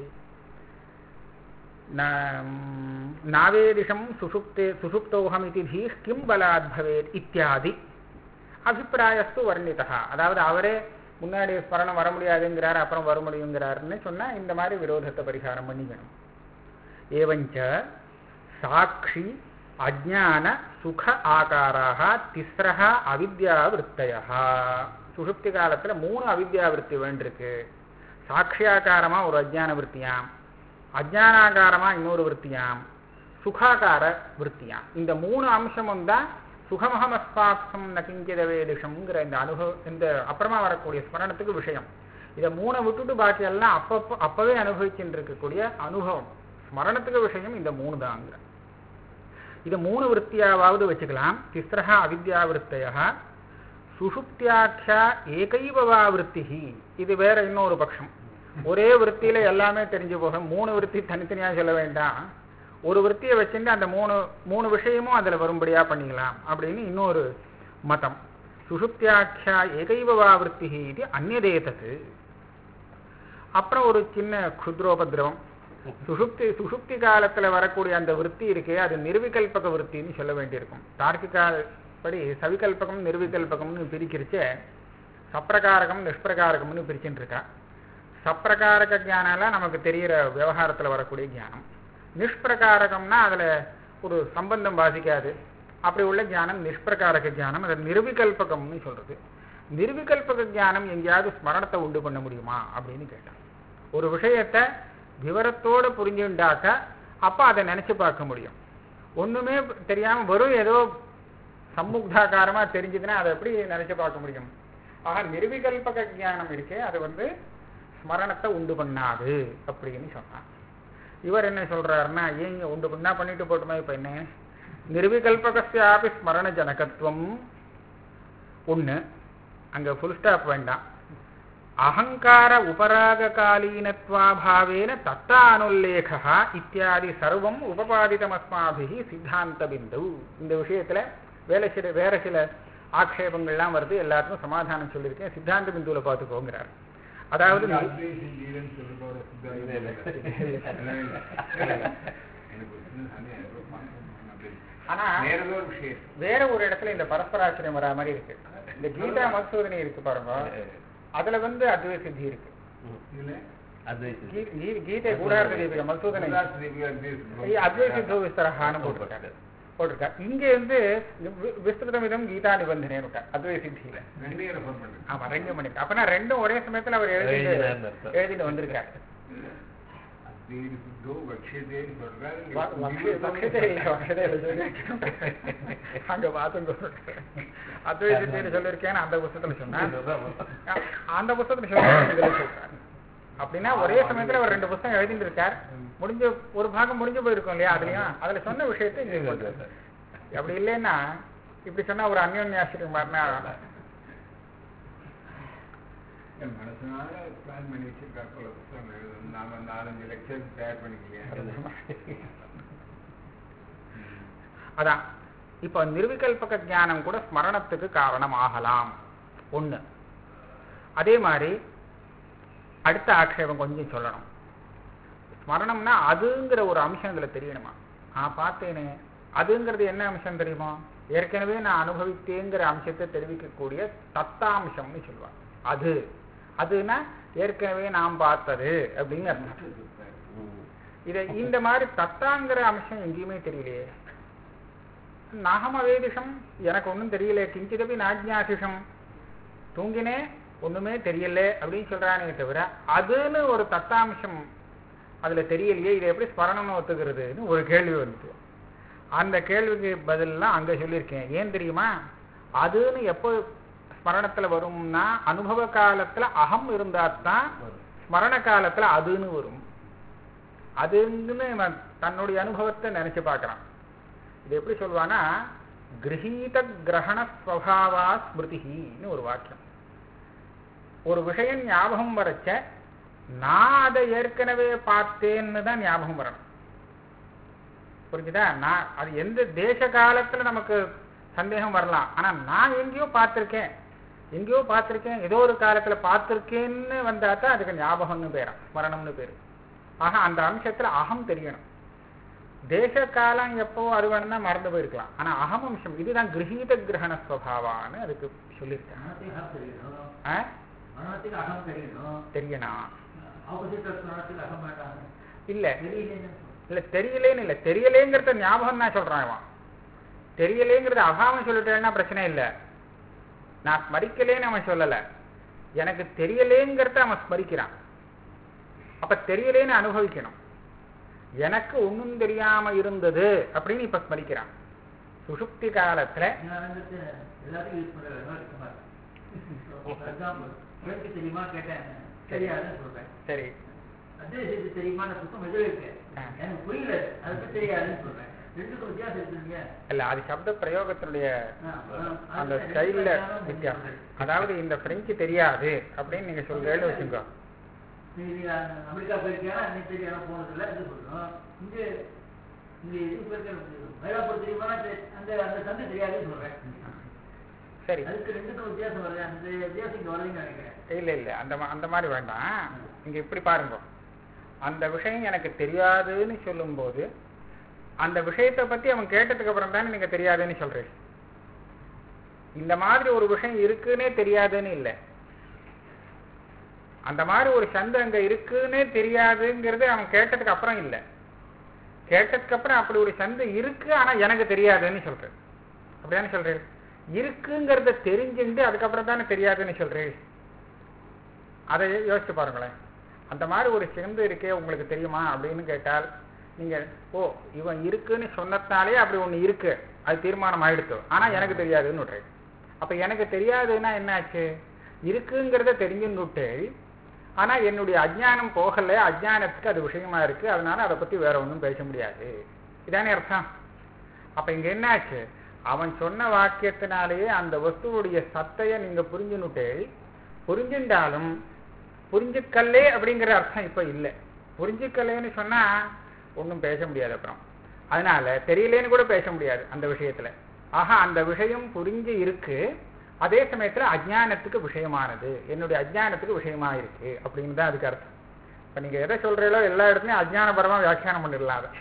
ந- நாவேதிஷம் சுசுப்தே சுசுப்தோகம் இது தீஹ் கிம் பலாத் பவேத் இத்தியாதி அபிப்பிராயஸ்து வர்ணிதா அதாவது அவரே முன்னாடி ஸ்மரணம் வர முடியாதுங்கிறார் அப்புறம் வர முடியுங்கிறாருன்னு சொன்னா இந்த மாதிரி விரோதத்தை பரிகாரம் பண்ணிக்கணும் ஏவஞ்ச சாட்சி அஜான சுக ஆகாராக திஸ்ரஹ அவித்யா விற்த்தய சுஷுப்தி காலத்துல மூணு அவித்யா விற்பி வேண்டிருக்கு சாட்சியாகாரமா ஒரு அஜ்ஞான விற்த்தியாம் அஜானாகாரமா இன்னொரு விற்த்தியாம் சுகாகார விற்த்தியாம் இந்த மூணு அம்சமும் தான் சுகமகமஸ்பாப்சம் நகிஞ்சத வேதிஷம்ங்கிற இந்த அனுபவ இந்த அப்புறமா வரக்கூடிய ஸ்மரணத்துக்கு விஷயம் இதை மூணை விட்டுட்டு பாக்கி எல்லாம் அப்பப்போ அப்பவே அனுபவிச்சுட்டு இருக்கக்கூடிய அனுபவம் ஸ்மரணத்துக்கு விஷயம் இந்த மூணு தாங்கிற இது மூணு விற்த்தியாவது வச்சுக்கலாம் திஸ்ரஹ அவித்யா விற்த்தய சுஷுப்தியாட்சா ஏகைவவா விற்பி இது வேற இன்னொரு பட்சம் ஒரே விற்த்தியில எல்லாமே தெரிஞ்சு போகும் மூணு விற்பி தனித்தனியா சொல்ல வேண்டாம் ஒரு விற்த்தியை வச்சுட்டு அந்த மூணு மூணு விஷயமும் அதுல வரும்படியா பண்ணிக்கலாம் அப்படின்னு இன்னொரு மதம் சுஷுப்தியாட்சா ஏகைவவா விற்பி இது அந்நதேதத்து அப்புறம் ஒரு சின்ன குத்ரோபதிரவம் சுஷுப்தி சுஷுப்தி காலத்துல வரக்கூடிய அந்த விற்பி இருக்கே அது நிர்விகல்பக விற்த்தின்னு சொல்ல வேண்டியிருக்கும் தார்க்கிகா படி சவிகல்பகம் நிர்விகல்பகம்னு பிரிக்கிறச்ச சப்பிரகாரகம் நிஷ்பிரகாரகம்னு பிரிச்சுட்டு இருக்கா சப்பிரகாரக ஞானம்லாம் நமக்கு தெரியிற விவகாரத்துல வரக்கூடிய ஞானம் நிஷ்பிரகாரகம்னா அதுல ஒரு சம்பந்தம் பாதிக்காது அப்படி உள்ள ஞானம் நிஷ்பிரகாரக ஞானம் அதை நிர்விகல்பகம்னு சொல்றது நிர்விகல்பக ஞானம் எங்கேயாவது ஸ்மரணத்தை உண்டு பண்ண முடியுமா அப்படின்னு கேட்டான் ஒரு விஷயத்தை விவரத்தோட புரிஞ்சுண்டாக்க அப்ப அதை நினைச்சு பார்க்க முடியும் ஒண்ணுமே தெரியாம வெறும் ஏதோ சம்முக்தாகாரமா தெரிஞ்சதுன்னா அதை எப்படி நினைச்சு பார்க்க முடியும் ஆக நிர்விகல்பக ஞானம் இருக்கே அது வந்து ஸ்மரணத்தை உண்டு பண்ணாது அப்படின்னு சொன்னான் இவர் என்ன சொல்றாருன்னா ஏங்க உண்டு பண்ணா பண்ணிட்டு போட்டுமா இப்ப என்ன நிர்விகல்பகஸ்யாபி ஸ்மரண ஜனகத்துவம் ஒண்ணு அங்க ஃபுல் ஸ்டாப் வேண்டாம் அகங்கார உபராககாலீனத்வாபாவேன தத்தானுல்லேகா இத்தியாதி சர்வம் உபபாதிதமஸ்மாபிகி சித்தாந்த பிந்து இந்த விஷயத்துல வேற சில வேற சில ஆக்ஷேபங்கள்லாம் வருது எல்லாருக்கும் சமாதானம் சொல்லியிருக்கேன் சித்தாந்த பிந்துல பார்த்துக்கோங்கிறார் அதாவது நீ- அத்வைசிந்தீரன் சொல்றதோட சித்தாந்தம் இல்ல, இல்ல. எனக்கு ஒரு சின்ன சந்தேகம் ஏதோ பார்க்கணும் அப்படின்னு. ஆனா வேற ஏதோ ஒரு விஷயம் வேற ஒரு இடத்துல இந்த பரஸ்பராசிரியம் வரா மாதிரி இருக்கு இந்த கீதா மதுசூதனை இருக்கு பாருங்க அதுல வந்து அத்வை சித்தி இருக்கு இதுல அத்வைத கீ- கீ- கீதை கூடார தீபிக மதுசூதனை உல்லாச தீபிகா அத்வைசி ஐயா, அத்வை சித்தோ விஸ்தரஹான்னு போட்டிருக்காரு போட்டிருக்கா இங்க வந்து வி- விஸ்திருதமிதம் கீதா நிபந்தனை இருக்கா அத்வை சித்தியில ரெண்டையும் ரெஃபர் பண்ணுங்க ஆமா ரெண்டு மணிக்கு அப்பனா ரெண்டும் ஒரே சமயத்துல அவர் எழுதிட்டு எழுதினார்னு அர்த்தம். எழுதிட்டு வந்திருக்காரு அத்வைதி சித்தோ வக்ஷதேன்னு சொல்றாரு இங்க வ- வக்ஷ- வக்ஷதே இல்ல, வக்ஷதே இல்ல சொல்லியிருக்கேன். அங்க பார்த்துங்க அத்வை சித்தின்னு சொல்லியிருக்கேன்னு அந்த புத்தகத்துல சொன்னா அந்த புத்தகத்துல சொல்லியிருக்கேன் இதுல சொல்றாரு அப்படின்னா ஒரே சமயத்துல அவர் ரெண்டு புத்தகம் எழுதிட்டு இருக்கார் முடிஞ்ச ஒரு பாகம் முடிஞ்சு போயிருக்கும் இல்லையா அதுலயும் அதுல சொன்ன விஷயத்தை இங்க சொல்றாரு. அப்படி இல்லைன்னா இப்படி சொன்னா ஒரு அந்யோன்யாசிரியம் மாதிரினா என் மனசுனால பிளான் பண்ணி வச்சிருக்கா போல புத்தகம் எழுதணும் நாம நாலஞ்சு லெக்சர் தயார் பண்ணிக்கலையா அதான் இப்போ நிர்விகல்பக ஞானம் கூட ஸ்மரணத்துக்கு காரணம் ஆகலாம் ஒண்ணு அதே மாதிரி அடுத்த ஆக்ஷேபம் கொஞ்சம் சொல்லணும் ஸ்மரணம்னா அதுங்கிற ஒரு அம்சம் இதுல தெரியணுமா நான் பார்த்தேனே அதுங்கிறது என்ன அம்சம் தெரியுமா ஏற்கனவே நான் அனுபவித்தேங்கிற அம்சத்தை தெரிவிக்கக்கூடிய தத்தாம்சம்னு சொல்லுவாங்க அது அதுனா ஏற்கனவே நாம் பார்த்தது அப்படின்னு அர்த்தம் இதை இந்த மாதிரி தத்தாங்கிற அம்சம் எங்கேயுமே தெரியலையே நாகம வேதிஷம் எனக்கு ஒண்ணும் தெரியல கிஞ்சிதபி நாஜ்ஞாசிஷம் தூங்கினே ஒண்ணுமே தெரியல அப்படின்னு சொல்றானே தவிர அதுன்னு ஒரு தத்தாம்சம் அதுல தெரியலையே இதை எப்படி ஸ்மரணம் ஒத்துக்கிறதுன்னு ஒரு கேள்வி வந்துச்சு அந்த கேள்விக்கு பதில்லாம் அங்க சொல்லியிருக்கேன் ஏன் தெரியுமா அதுன்னு எப்போ ஸ்மரணத்துல வரும்னா அனுபவ காலத்துல அகம் இருந்தா தான் ஸ்மரண காலத்துல அதுன்னு வரும் அதுன்னு இவன் தன்னுடைய அனுபவத்தை நினைச்சு பார்க்கறான் இது எப்படி சொல்லுவானா கிரகீத கிரகண ஸ்வபாவா ஸ்மிருதின்னு ஒரு வாக்கியம் ஒரு விஷயம் ஞாபகம் வரச்ச நான் அதை ஏற்கனவே பார்த்தேன்னு தான் ஞாபகம் வரணும் புரிஞ்சுதா நான் அது எந்த தேச காலத்துல நமக்கு சந்தேகம் வரலாம் ஆனா நான் எங்கேயோ பார்த்திருக்கேன் எங்கேயோ பார்த்திருக்கேன் ஏதோ ஒரு காலத்துல பார்த்திருக்கேன்னு வந்தா தான் அதுக்கு ஞாபகம்னு பேரா ஸ்மரணம்னு பேரு ஆக அந்த அம்சத்துல அகம் தெரியணும் தேச காலம் எப்போ அது வேணும்னா மறந்து போயிருக்கலாம் ஆனா அகம் அம்சம் இதுதான் கிரகீத கிரகண ஸ்வபாவான்னு அதுக்கு சொல்லியிருக்காங்க மனத்துக்கு அகம் தெரியணும் ஆ? மனத்துக்கு அகம் தெரியணும் தெரியணும் ஆப்போசிட் மனத்துக்கு அகம் வேண்டாம் இல்ல தெரியலன்னு இல்ல தெரியலேன்னு இல்ல தெரியலேங்கிறத ஞாபகம் தான் சொல்றான் இவன் தெரியலேங்கிறத அபாவம் சொல்லிட்டேன்னா பிரச்சனை இல்ல நான் ஸ்மரிக்கலேன்னு அவன் சொல்லல எனக்கு தெரியலேங்கிறத அவன் ஸ்மரிக்கிறான் அப்ப தெரியலேன்னு அனுபவிக்கணும் எனக்கு ஒண்ணும் தெரியாம இருந்தது அப்படின்னு இப்ப ஸ்மரிக்கிறான் சுஷுப்தி காலத்துல ஞானங்கிறது எல்லாத்தையும் யூஸ் பண்ற வேணும் இருக்குமா எக்ஸாம்பிள் ஃப்ரெண்ட்க்கு தெரியுமா கேட்டேன் தெரியாதுன்னு சொல்றேன் சரி அது இது தெரியுமா நான் சுத்தம் எதுவும் இருக்கேன் ஆ. எனக்கு புரியல அது பத்தி தெரியாதுன்னு சொல்றேன் ரெண்டுக்கும் வித்தியாசம் இருக்குங்க இல்ல அது சப்த பிரயோகத்தினுடைய ஆ, ஆ, அந்த அது ஸ்டைல்ல ரெண்டு வித்தியாசம் சொல்றேன். அதாவது இந்த பிரெஞ்சு தெரியாது அப்படின்னு நீங்க சொல்றேன்னு வச்சுக்கோ நீ அ- அமெரிக்கா போயிருக்கியா நீ தெரியாம போனதில்ல இது சொல்றோம் இங்க இங்க இது போயிருக்க மயிலாப்பூர் தெரியுமா தெ- அந்த அந்த சந்தை தெரியாதுன்னு சொல்றேன் சரி அதுக்கு ரெண்டுக்கும் வித்தியாசம் வருது அந்த வித்தியாசம் இங்க வருதுன்னு நினைக்கிறேன் இல்ல இல்ல அந்த மா- அந்த மாதிரி வேண்டாம் இங்க இப்படி பாருங்க அந்த விஷயம் எனக்கு தெரியாதுன்னு சொல்லும்போது அந்த விஷயத்தை பத்தி அவன் கேட்டதுக்கு அப்புறம் தானே நீங்க தெரியாதுன்னு சொல்றீங்க இந்த மாதிரி ஒரு விஷயம் இருக்குன்னே தெரியாதுன்னு இல்லை அந்த மாதிரி ஒரு சந்தை அங்க இருக்குன்னே தெரியாதுங்கிறது அவன் கேட்டதுக்கு அப்புறம் இல்லை கேட்டதுக்கு அப்புறம் அப்படி ஒரு சந்தை இருக்கு ஆனா எனக்கு தெரியாதுன்னு சொல்றேன் அப்படிதானே சொல்றேன் இருக்குங்கிறத தெரிஞ்சுட்டு அதுக்கப்புறம் தானே தெரியாதுன்னு சொல்றேன் அதை யோசிச்சு பாருங்களேன் அந்த மாதிரி ஒரு சிறந்து இருக்கே உங்களுக்கு தெரியுமா அப்படின்னு கேட்டால் நீங்க ஓ இவன் இருக்குன்னு சொன்னதுனாலே அப்படி ஒண்ணு இருக்கு அது தீர்மானம் ஆயிடுத்து ஆனா எனக்கு தெரியாதுன்னு விட்டுறேன் அப்ப எனக்கு தெரியாதுன்னா என்னாச்சு இருக்குங்கிறத தெரிஞ்சுன்னு விட்டு ஆனா என்னுடைய அஜ்ஞானம் போகல அஜ்ஞானத்துக்கு அது விஷயமா இருக்கு அதனால அதை பத்தி வேற ஒண்ணும் பேச முடியாது இதானே அர்த்தம் அப்ப இங்க என்னாச்சு அவன் சொன்ன வாக்கியத்தினாலேயே அந்த வஸ்துவுடைய சத்தைய நீங்க புரிஞ்சுன்னுட்டு புரிஞ்சுட்டாலும் புரிஞ்சுக்கல்லே அப்படிங்கிற அர்த்தம் இப்ப இல்லை புரிஞ்சுக்கலேன்னு சொன்னா ஒண்ணும் பேச முடியாது அப்புறம் அதனால தெரியலேன்னு கூட பேச முடியாது அந்த விஷயத்துல ஆக அந்த விஷயம் புரிஞ்சு இருக்கு அதே சமயத்துல அஜ்ஞானத்துக்கு விஷயமானது என்னுடைய அஜ்ஞானத்துக்கு விஷயமா இருக்கு அப்படின்னு தான் அதுக்கு அர்த்தம் இப்ப நீங்க எதை சொல்றீங்களோ எல்லா இடத்துலயும் அஜ்ஞானபரமா வியாக்கியானம் பண்ணிடலாம் அதை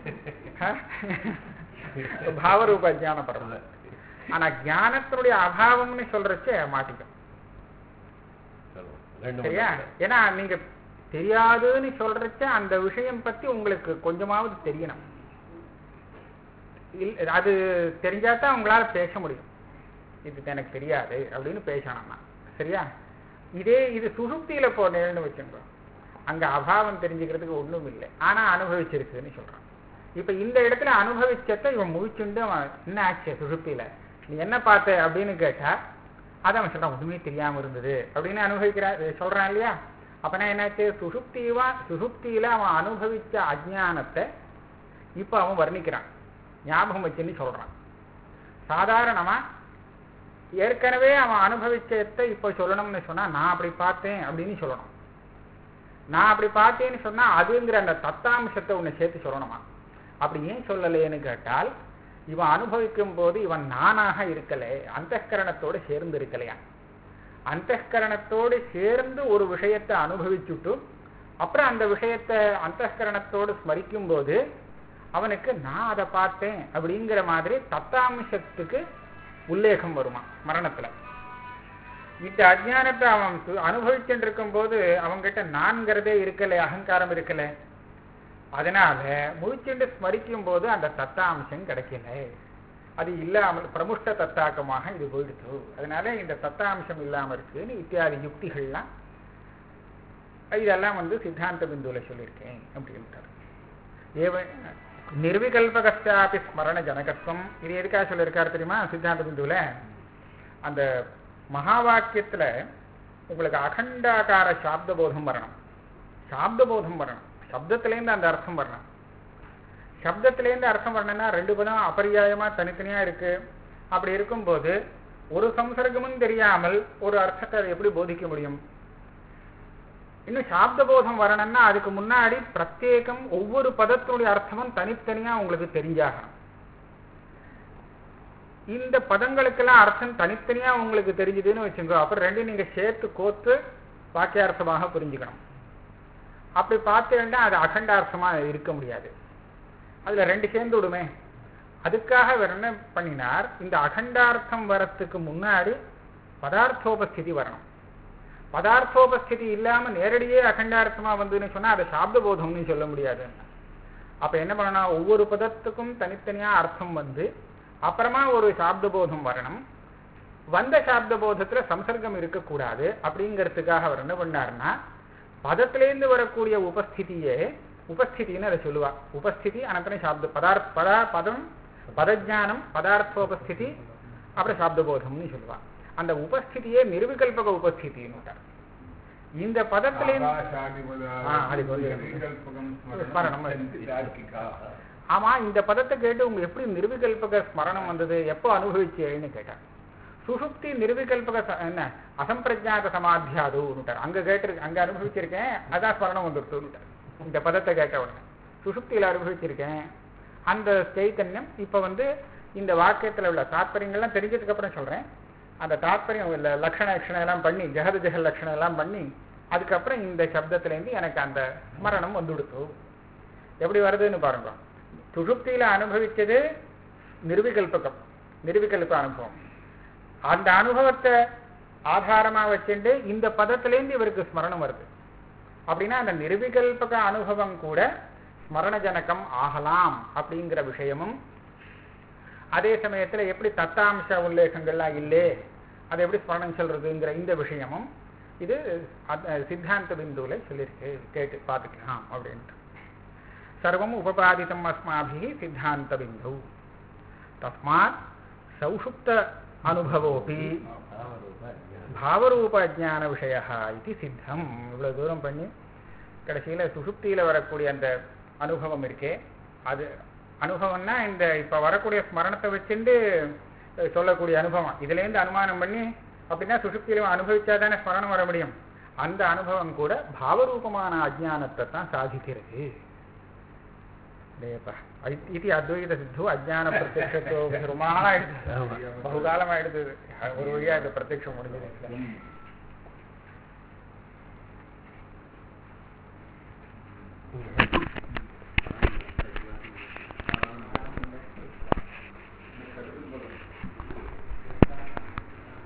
ஆ? பாவரூப அஜ்ஞானபரம் ஆனா ஞானத்தினுடைய அபாவம்னு சொல்றச்சே மாட்டிக்கும் சொல்லுவோம். ரெண்டு சரியா மணி நேரம். ஏன்னா நீங்க தெரியாதுன்னு சொல்றச்ச அந்த விஷயம் பத்தி உங்களுக்கு கொஞ்சமாவது தெரியணும் இல்ல அது தெரிஞ்சாதான் உங்களால பேச முடியும் இது எனக்கு தெரியாது அப்படின்னு பேசணும்னா சரியா இதே இது சுசுப்தியில போனேன்னு வச்சுக்கோ அங்க அபாவம் தெரிஞ்சுக்கிறதுக்கு ஒண்ணும் இல்லை ஆனா அனுபவிச்சிருக்குன்னு சொல்றான் இப்ப இந்த இடத்துல அனுபவிச்சத இவன் முழிச்சுண்டு அவன் என்ன ஆச்சு சுசுப்தியில நீ என்ன பார்த்த அப்படின்னு கேட்டா அதை அவன் சொல்றான் ஒண்ணுமே தெரியாம இருந்தது அப்படின்னு அனுபவிக்கிறா சொல்றான் இல்லையா அப்பனா என்னாச்சு சுசுப்திவா சுசுப்தியில அவன் அனுபவிச்ச அஜ்ஞானத்தை இப்ப அவன் வர்ணிக்கிறான் ஞாபகம் வச்சுன்னு சொல்றான் சாதாரணமா ஏற்கனவே அவன் அனுபவிச்சதை இப்ப சொல்லணும்னு சொன்னா நான் அப்படி பார்த்தேன் அப்படின்னு சொல்லணும் நான் அப்படி பார்த்தேன்னு சொன்னா அதுங்கிற அந்த தத்தாம்சத்தை உன்னை சேர்த்து சொல்லணுமா அப்படி ஏன் சொல்லலையேன்னு கேட்டால் இவன் அனுபவிக்கும் போது இவன் நானாக இருக்கலே அந்தஸ்கரணத்தோடு சேர்ந்து இருக்கலையா அந்தஸ்கரணத்தோடு சேர்ந்து ஒரு விஷயத்தை அனுபவிச்சுட்டு அப்புறம் அந்த விஷயத்தை அந்தஸ்கரணத்தோடு ஸ்மரிக்கும் போது அவனுக்கு நான் அதை பார்த்தேன் அப்படிங்கிற மாதிரி தத்தாம்சத்துக்கு உல்லேகம் வருமா மரணத்துல இந்த அஜ்ஞானத்தை அவன் சு- அனுபவிச்சுட்டு இருக்கும் போது அவன்கிட்ட நான்கிறதே இருக்கல அகங்காரம் இருக்கல அதனால முழிச்சுண்டு ஸ்மரிக்கும் போது அந்த தத்தாம்சம் கிடைக்கல அது இல்லாமல் பிரமுஷ்ட தத்தாக்கமாக இது போயிடுச்சு அதனால இந்த தத்தாம்சம் இல்லாம இருக்குன்னு இத்தியாதி யுக்திகள்லாம் இதெல்லாம் வந்து சித்தாந்த பிந்துல சொல்லியிருக்கேன் அப்படின்ட்டார் ஏவ நிர்விகல்பகஸ்தாபி ஸ்மரண ஜனகத்துவம் இது எதுக்காக சொல்லியிருக்காரு தெரியுமா சித்தாந்த பிந்துல அந்த மகா வாக்கியத்துல உங்களுக்கு அகண்டாகார சாப்த போதம் வரணும் சாப்த போதம் வரணும் சப்தத்திலேருந்து அந்த அர்த்தம் வரணும் சப்தத்திலேருந்து அர்த்தம் வரணும்னா ரெண்டு பதம் அபரியாயமா தனித்தனியா இருக்கு அப்படி இருக்கும்போது ஒரு சம்சர்க்கமும் தெரியாமல் ஒரு அர்த்தத்தை அதை எப்படி போதிக்க முடியும் இன்னும் சாப்த போதம் வரணும்னா அதுக்கு முன்னாடி பிரத்யேகம் ஒவ்வொரு பதத்தினுடைய அர்த்தமும் தனித்தனியா உங்களுக்கு தெரிஞ்சாகணும் இந்த பதங்களுக்கெல்லாம் அர்த்தம் தனித்தனியா உங்களுக்கு தெரிஞ்சுதுன்னு வச்சுக்கோ அப்புறம் ரெண்டையும் நீங்க சேர்த்து கோத்து வாக்கியார்த்தமாக புரிஞ்சுக்கணும் அப்படி பார்த்தீங்கன்னா அது அகண்டார்த்தமா இருக்க முடியாது அதுல ரெண்டு சேர்ந்து விடுமே அதுக்காக அவர் என்ன பண்ணினார் இந்த அகண்டார்த்தம் வரத்துக்கு முன்னாடி பதார்த்தோபஸ்திதி வரணும் பதார்த்தோபஸ்திதி இல்லாம நேரடியே அகண்டார்த்தமா வந்துன்னு சொன்னா அதை சாப்த போதம்னு சொல்ல முடியாது அப்ப என்ன பண்ணணும் ஒவ்வொரு பதத்துக்கும் தனித்தனியா அர்த்தம் வந்து அப்புறமா ஒரு சாப்த போதம் வரணும் வந்த சாப்த போதத்துல சம்சர்க்கம் இருக்கக்கூடாது அப்படிங்கிறதுக்காக அவர் என்ன பண்ணாருன்னா பதத்திலேருந்து வரக்கூடிய உபஸ்திதியே உபஸ்திதின்னு அதை சொல்லுவா உபஸ்திதி அனந்தரம் சாப்த பதார்த்த பதா பதம் பதஜானம் பதார்த்தோபஸ்திதி அப்புறம் சாப்தபோதம்னு சொல்லுவா அந்த உபஸ்திதியே நிர்விகல்பக உபஸ்திதின்னு இந்த பதத்திலேருந்து ஆ, அது கொஞ்சம் ஸ்மரணம் ஆமா இந்த பதத்தை கேட்டு உங்க எப்படி நிர்விகல்பக ஸ்மரணம் வந்தது எப்போ அனுபவிச்சேன்னு கேட்டார் சுசுப்தி நிர்விகல்பக ச- என்ன அசம்பிரஜாத சமாத்தியாதுன்னுட்டார் அங்க கேட்டிருக்கேன் அங்க அனுபவிச்சிருக்கேன் அதான் ஸ்மரணம் வந்துருத்துன்னுட்டார் இந்த பதத்தை கேட்ட உடனே சுசுப்தியில அனுபவிச்சிருக்கேன் அந்த சைத்தன்யம் இப்ப வந்து இந்த வாக்கியத்துல உள்ள தாத்பரியங்கள்லாம் தெரிஞ்சதுக்கு அப்புறம் சொல்றேன் அந்த தாத்பரியம் இல்ல லட்சண லட்சணம் எல்லாம் பண்ணி ஜெகத ஜெகல் லட்சணம் எல்லாம் பண்ணி அதுக்கப்புறம் இந்த சப்தத்துல இருந்து எனக்கு அந்த ஸ்மரணம் வந்துடுத்து எப்படி வருதுன்னு பாருங்க சுஷுப்தியில அனுபவிச்சது நிர்விகல்பகம் நிர்விகல்ப அனுபவம் அந்த அனுபவத்தை ஆதாரமா வச்சுட்டு இந்த பதத்திலேருந்து இவருக்கு ஸ்மரணம் வருது அப்படின்னா அந்த நிர்விகல்பக அனுபவம் கூட ஸ்மரணஜனகம் ஆகலாம் அப்படிங்கிற விஷயமும் அதே சமயத்துல எப்படி தத்தாம்ச உல்லேகங்கள்லாம் இல்லே அதை எப்படி ஸ்மரணம் சொல்றதுங்கிற இந்த விஷயமும் இது அத- சித்தாந்த பிந்துல சொல்லியிருக்கு கேட்டு பார்த்துக்கலாம் அப்படின்ட்டு சர்வம் உபபாதித்தம் அஸ்மாபிः சித்தாந்த பிந்து தஸ்மாத் சௌஷுப்த அனுபவோபி பாவரூப அஜான விஷய இது சித்தம் இவ்வளவு தூரம் பண்ணி கடைசியில சுசுப்தியில வரக்கூடிய அந்த அனுபவம் இருக்கே அது அனுபவம்னா இந்த இப்ப வரக்கூடிய ஸ்மரணத்தை வச்சுட்டு அஹ், சொல்லக்கூடிய அனுபவம் இதுல இருந்து அனுமானம் பண்ணி அப்படின்னா சுசுப்தியில அனுபவிச்சாதானே ஸ்மரணம் வர முடியும் அந்த அனுபவம் கூட பாவரூபமான அஜானத்தை தான் சாதிக்கிறது டேப்பா ஐ- இது அத்வைத சித்து அஜான பிரத்யட்சத்தோ ரொம்ப நாளாயிடுது பகுகாலம் ஆயிடுது ஒரு வழியா இந்த பிரத்யட்சம் முடிஞ்சது ம்.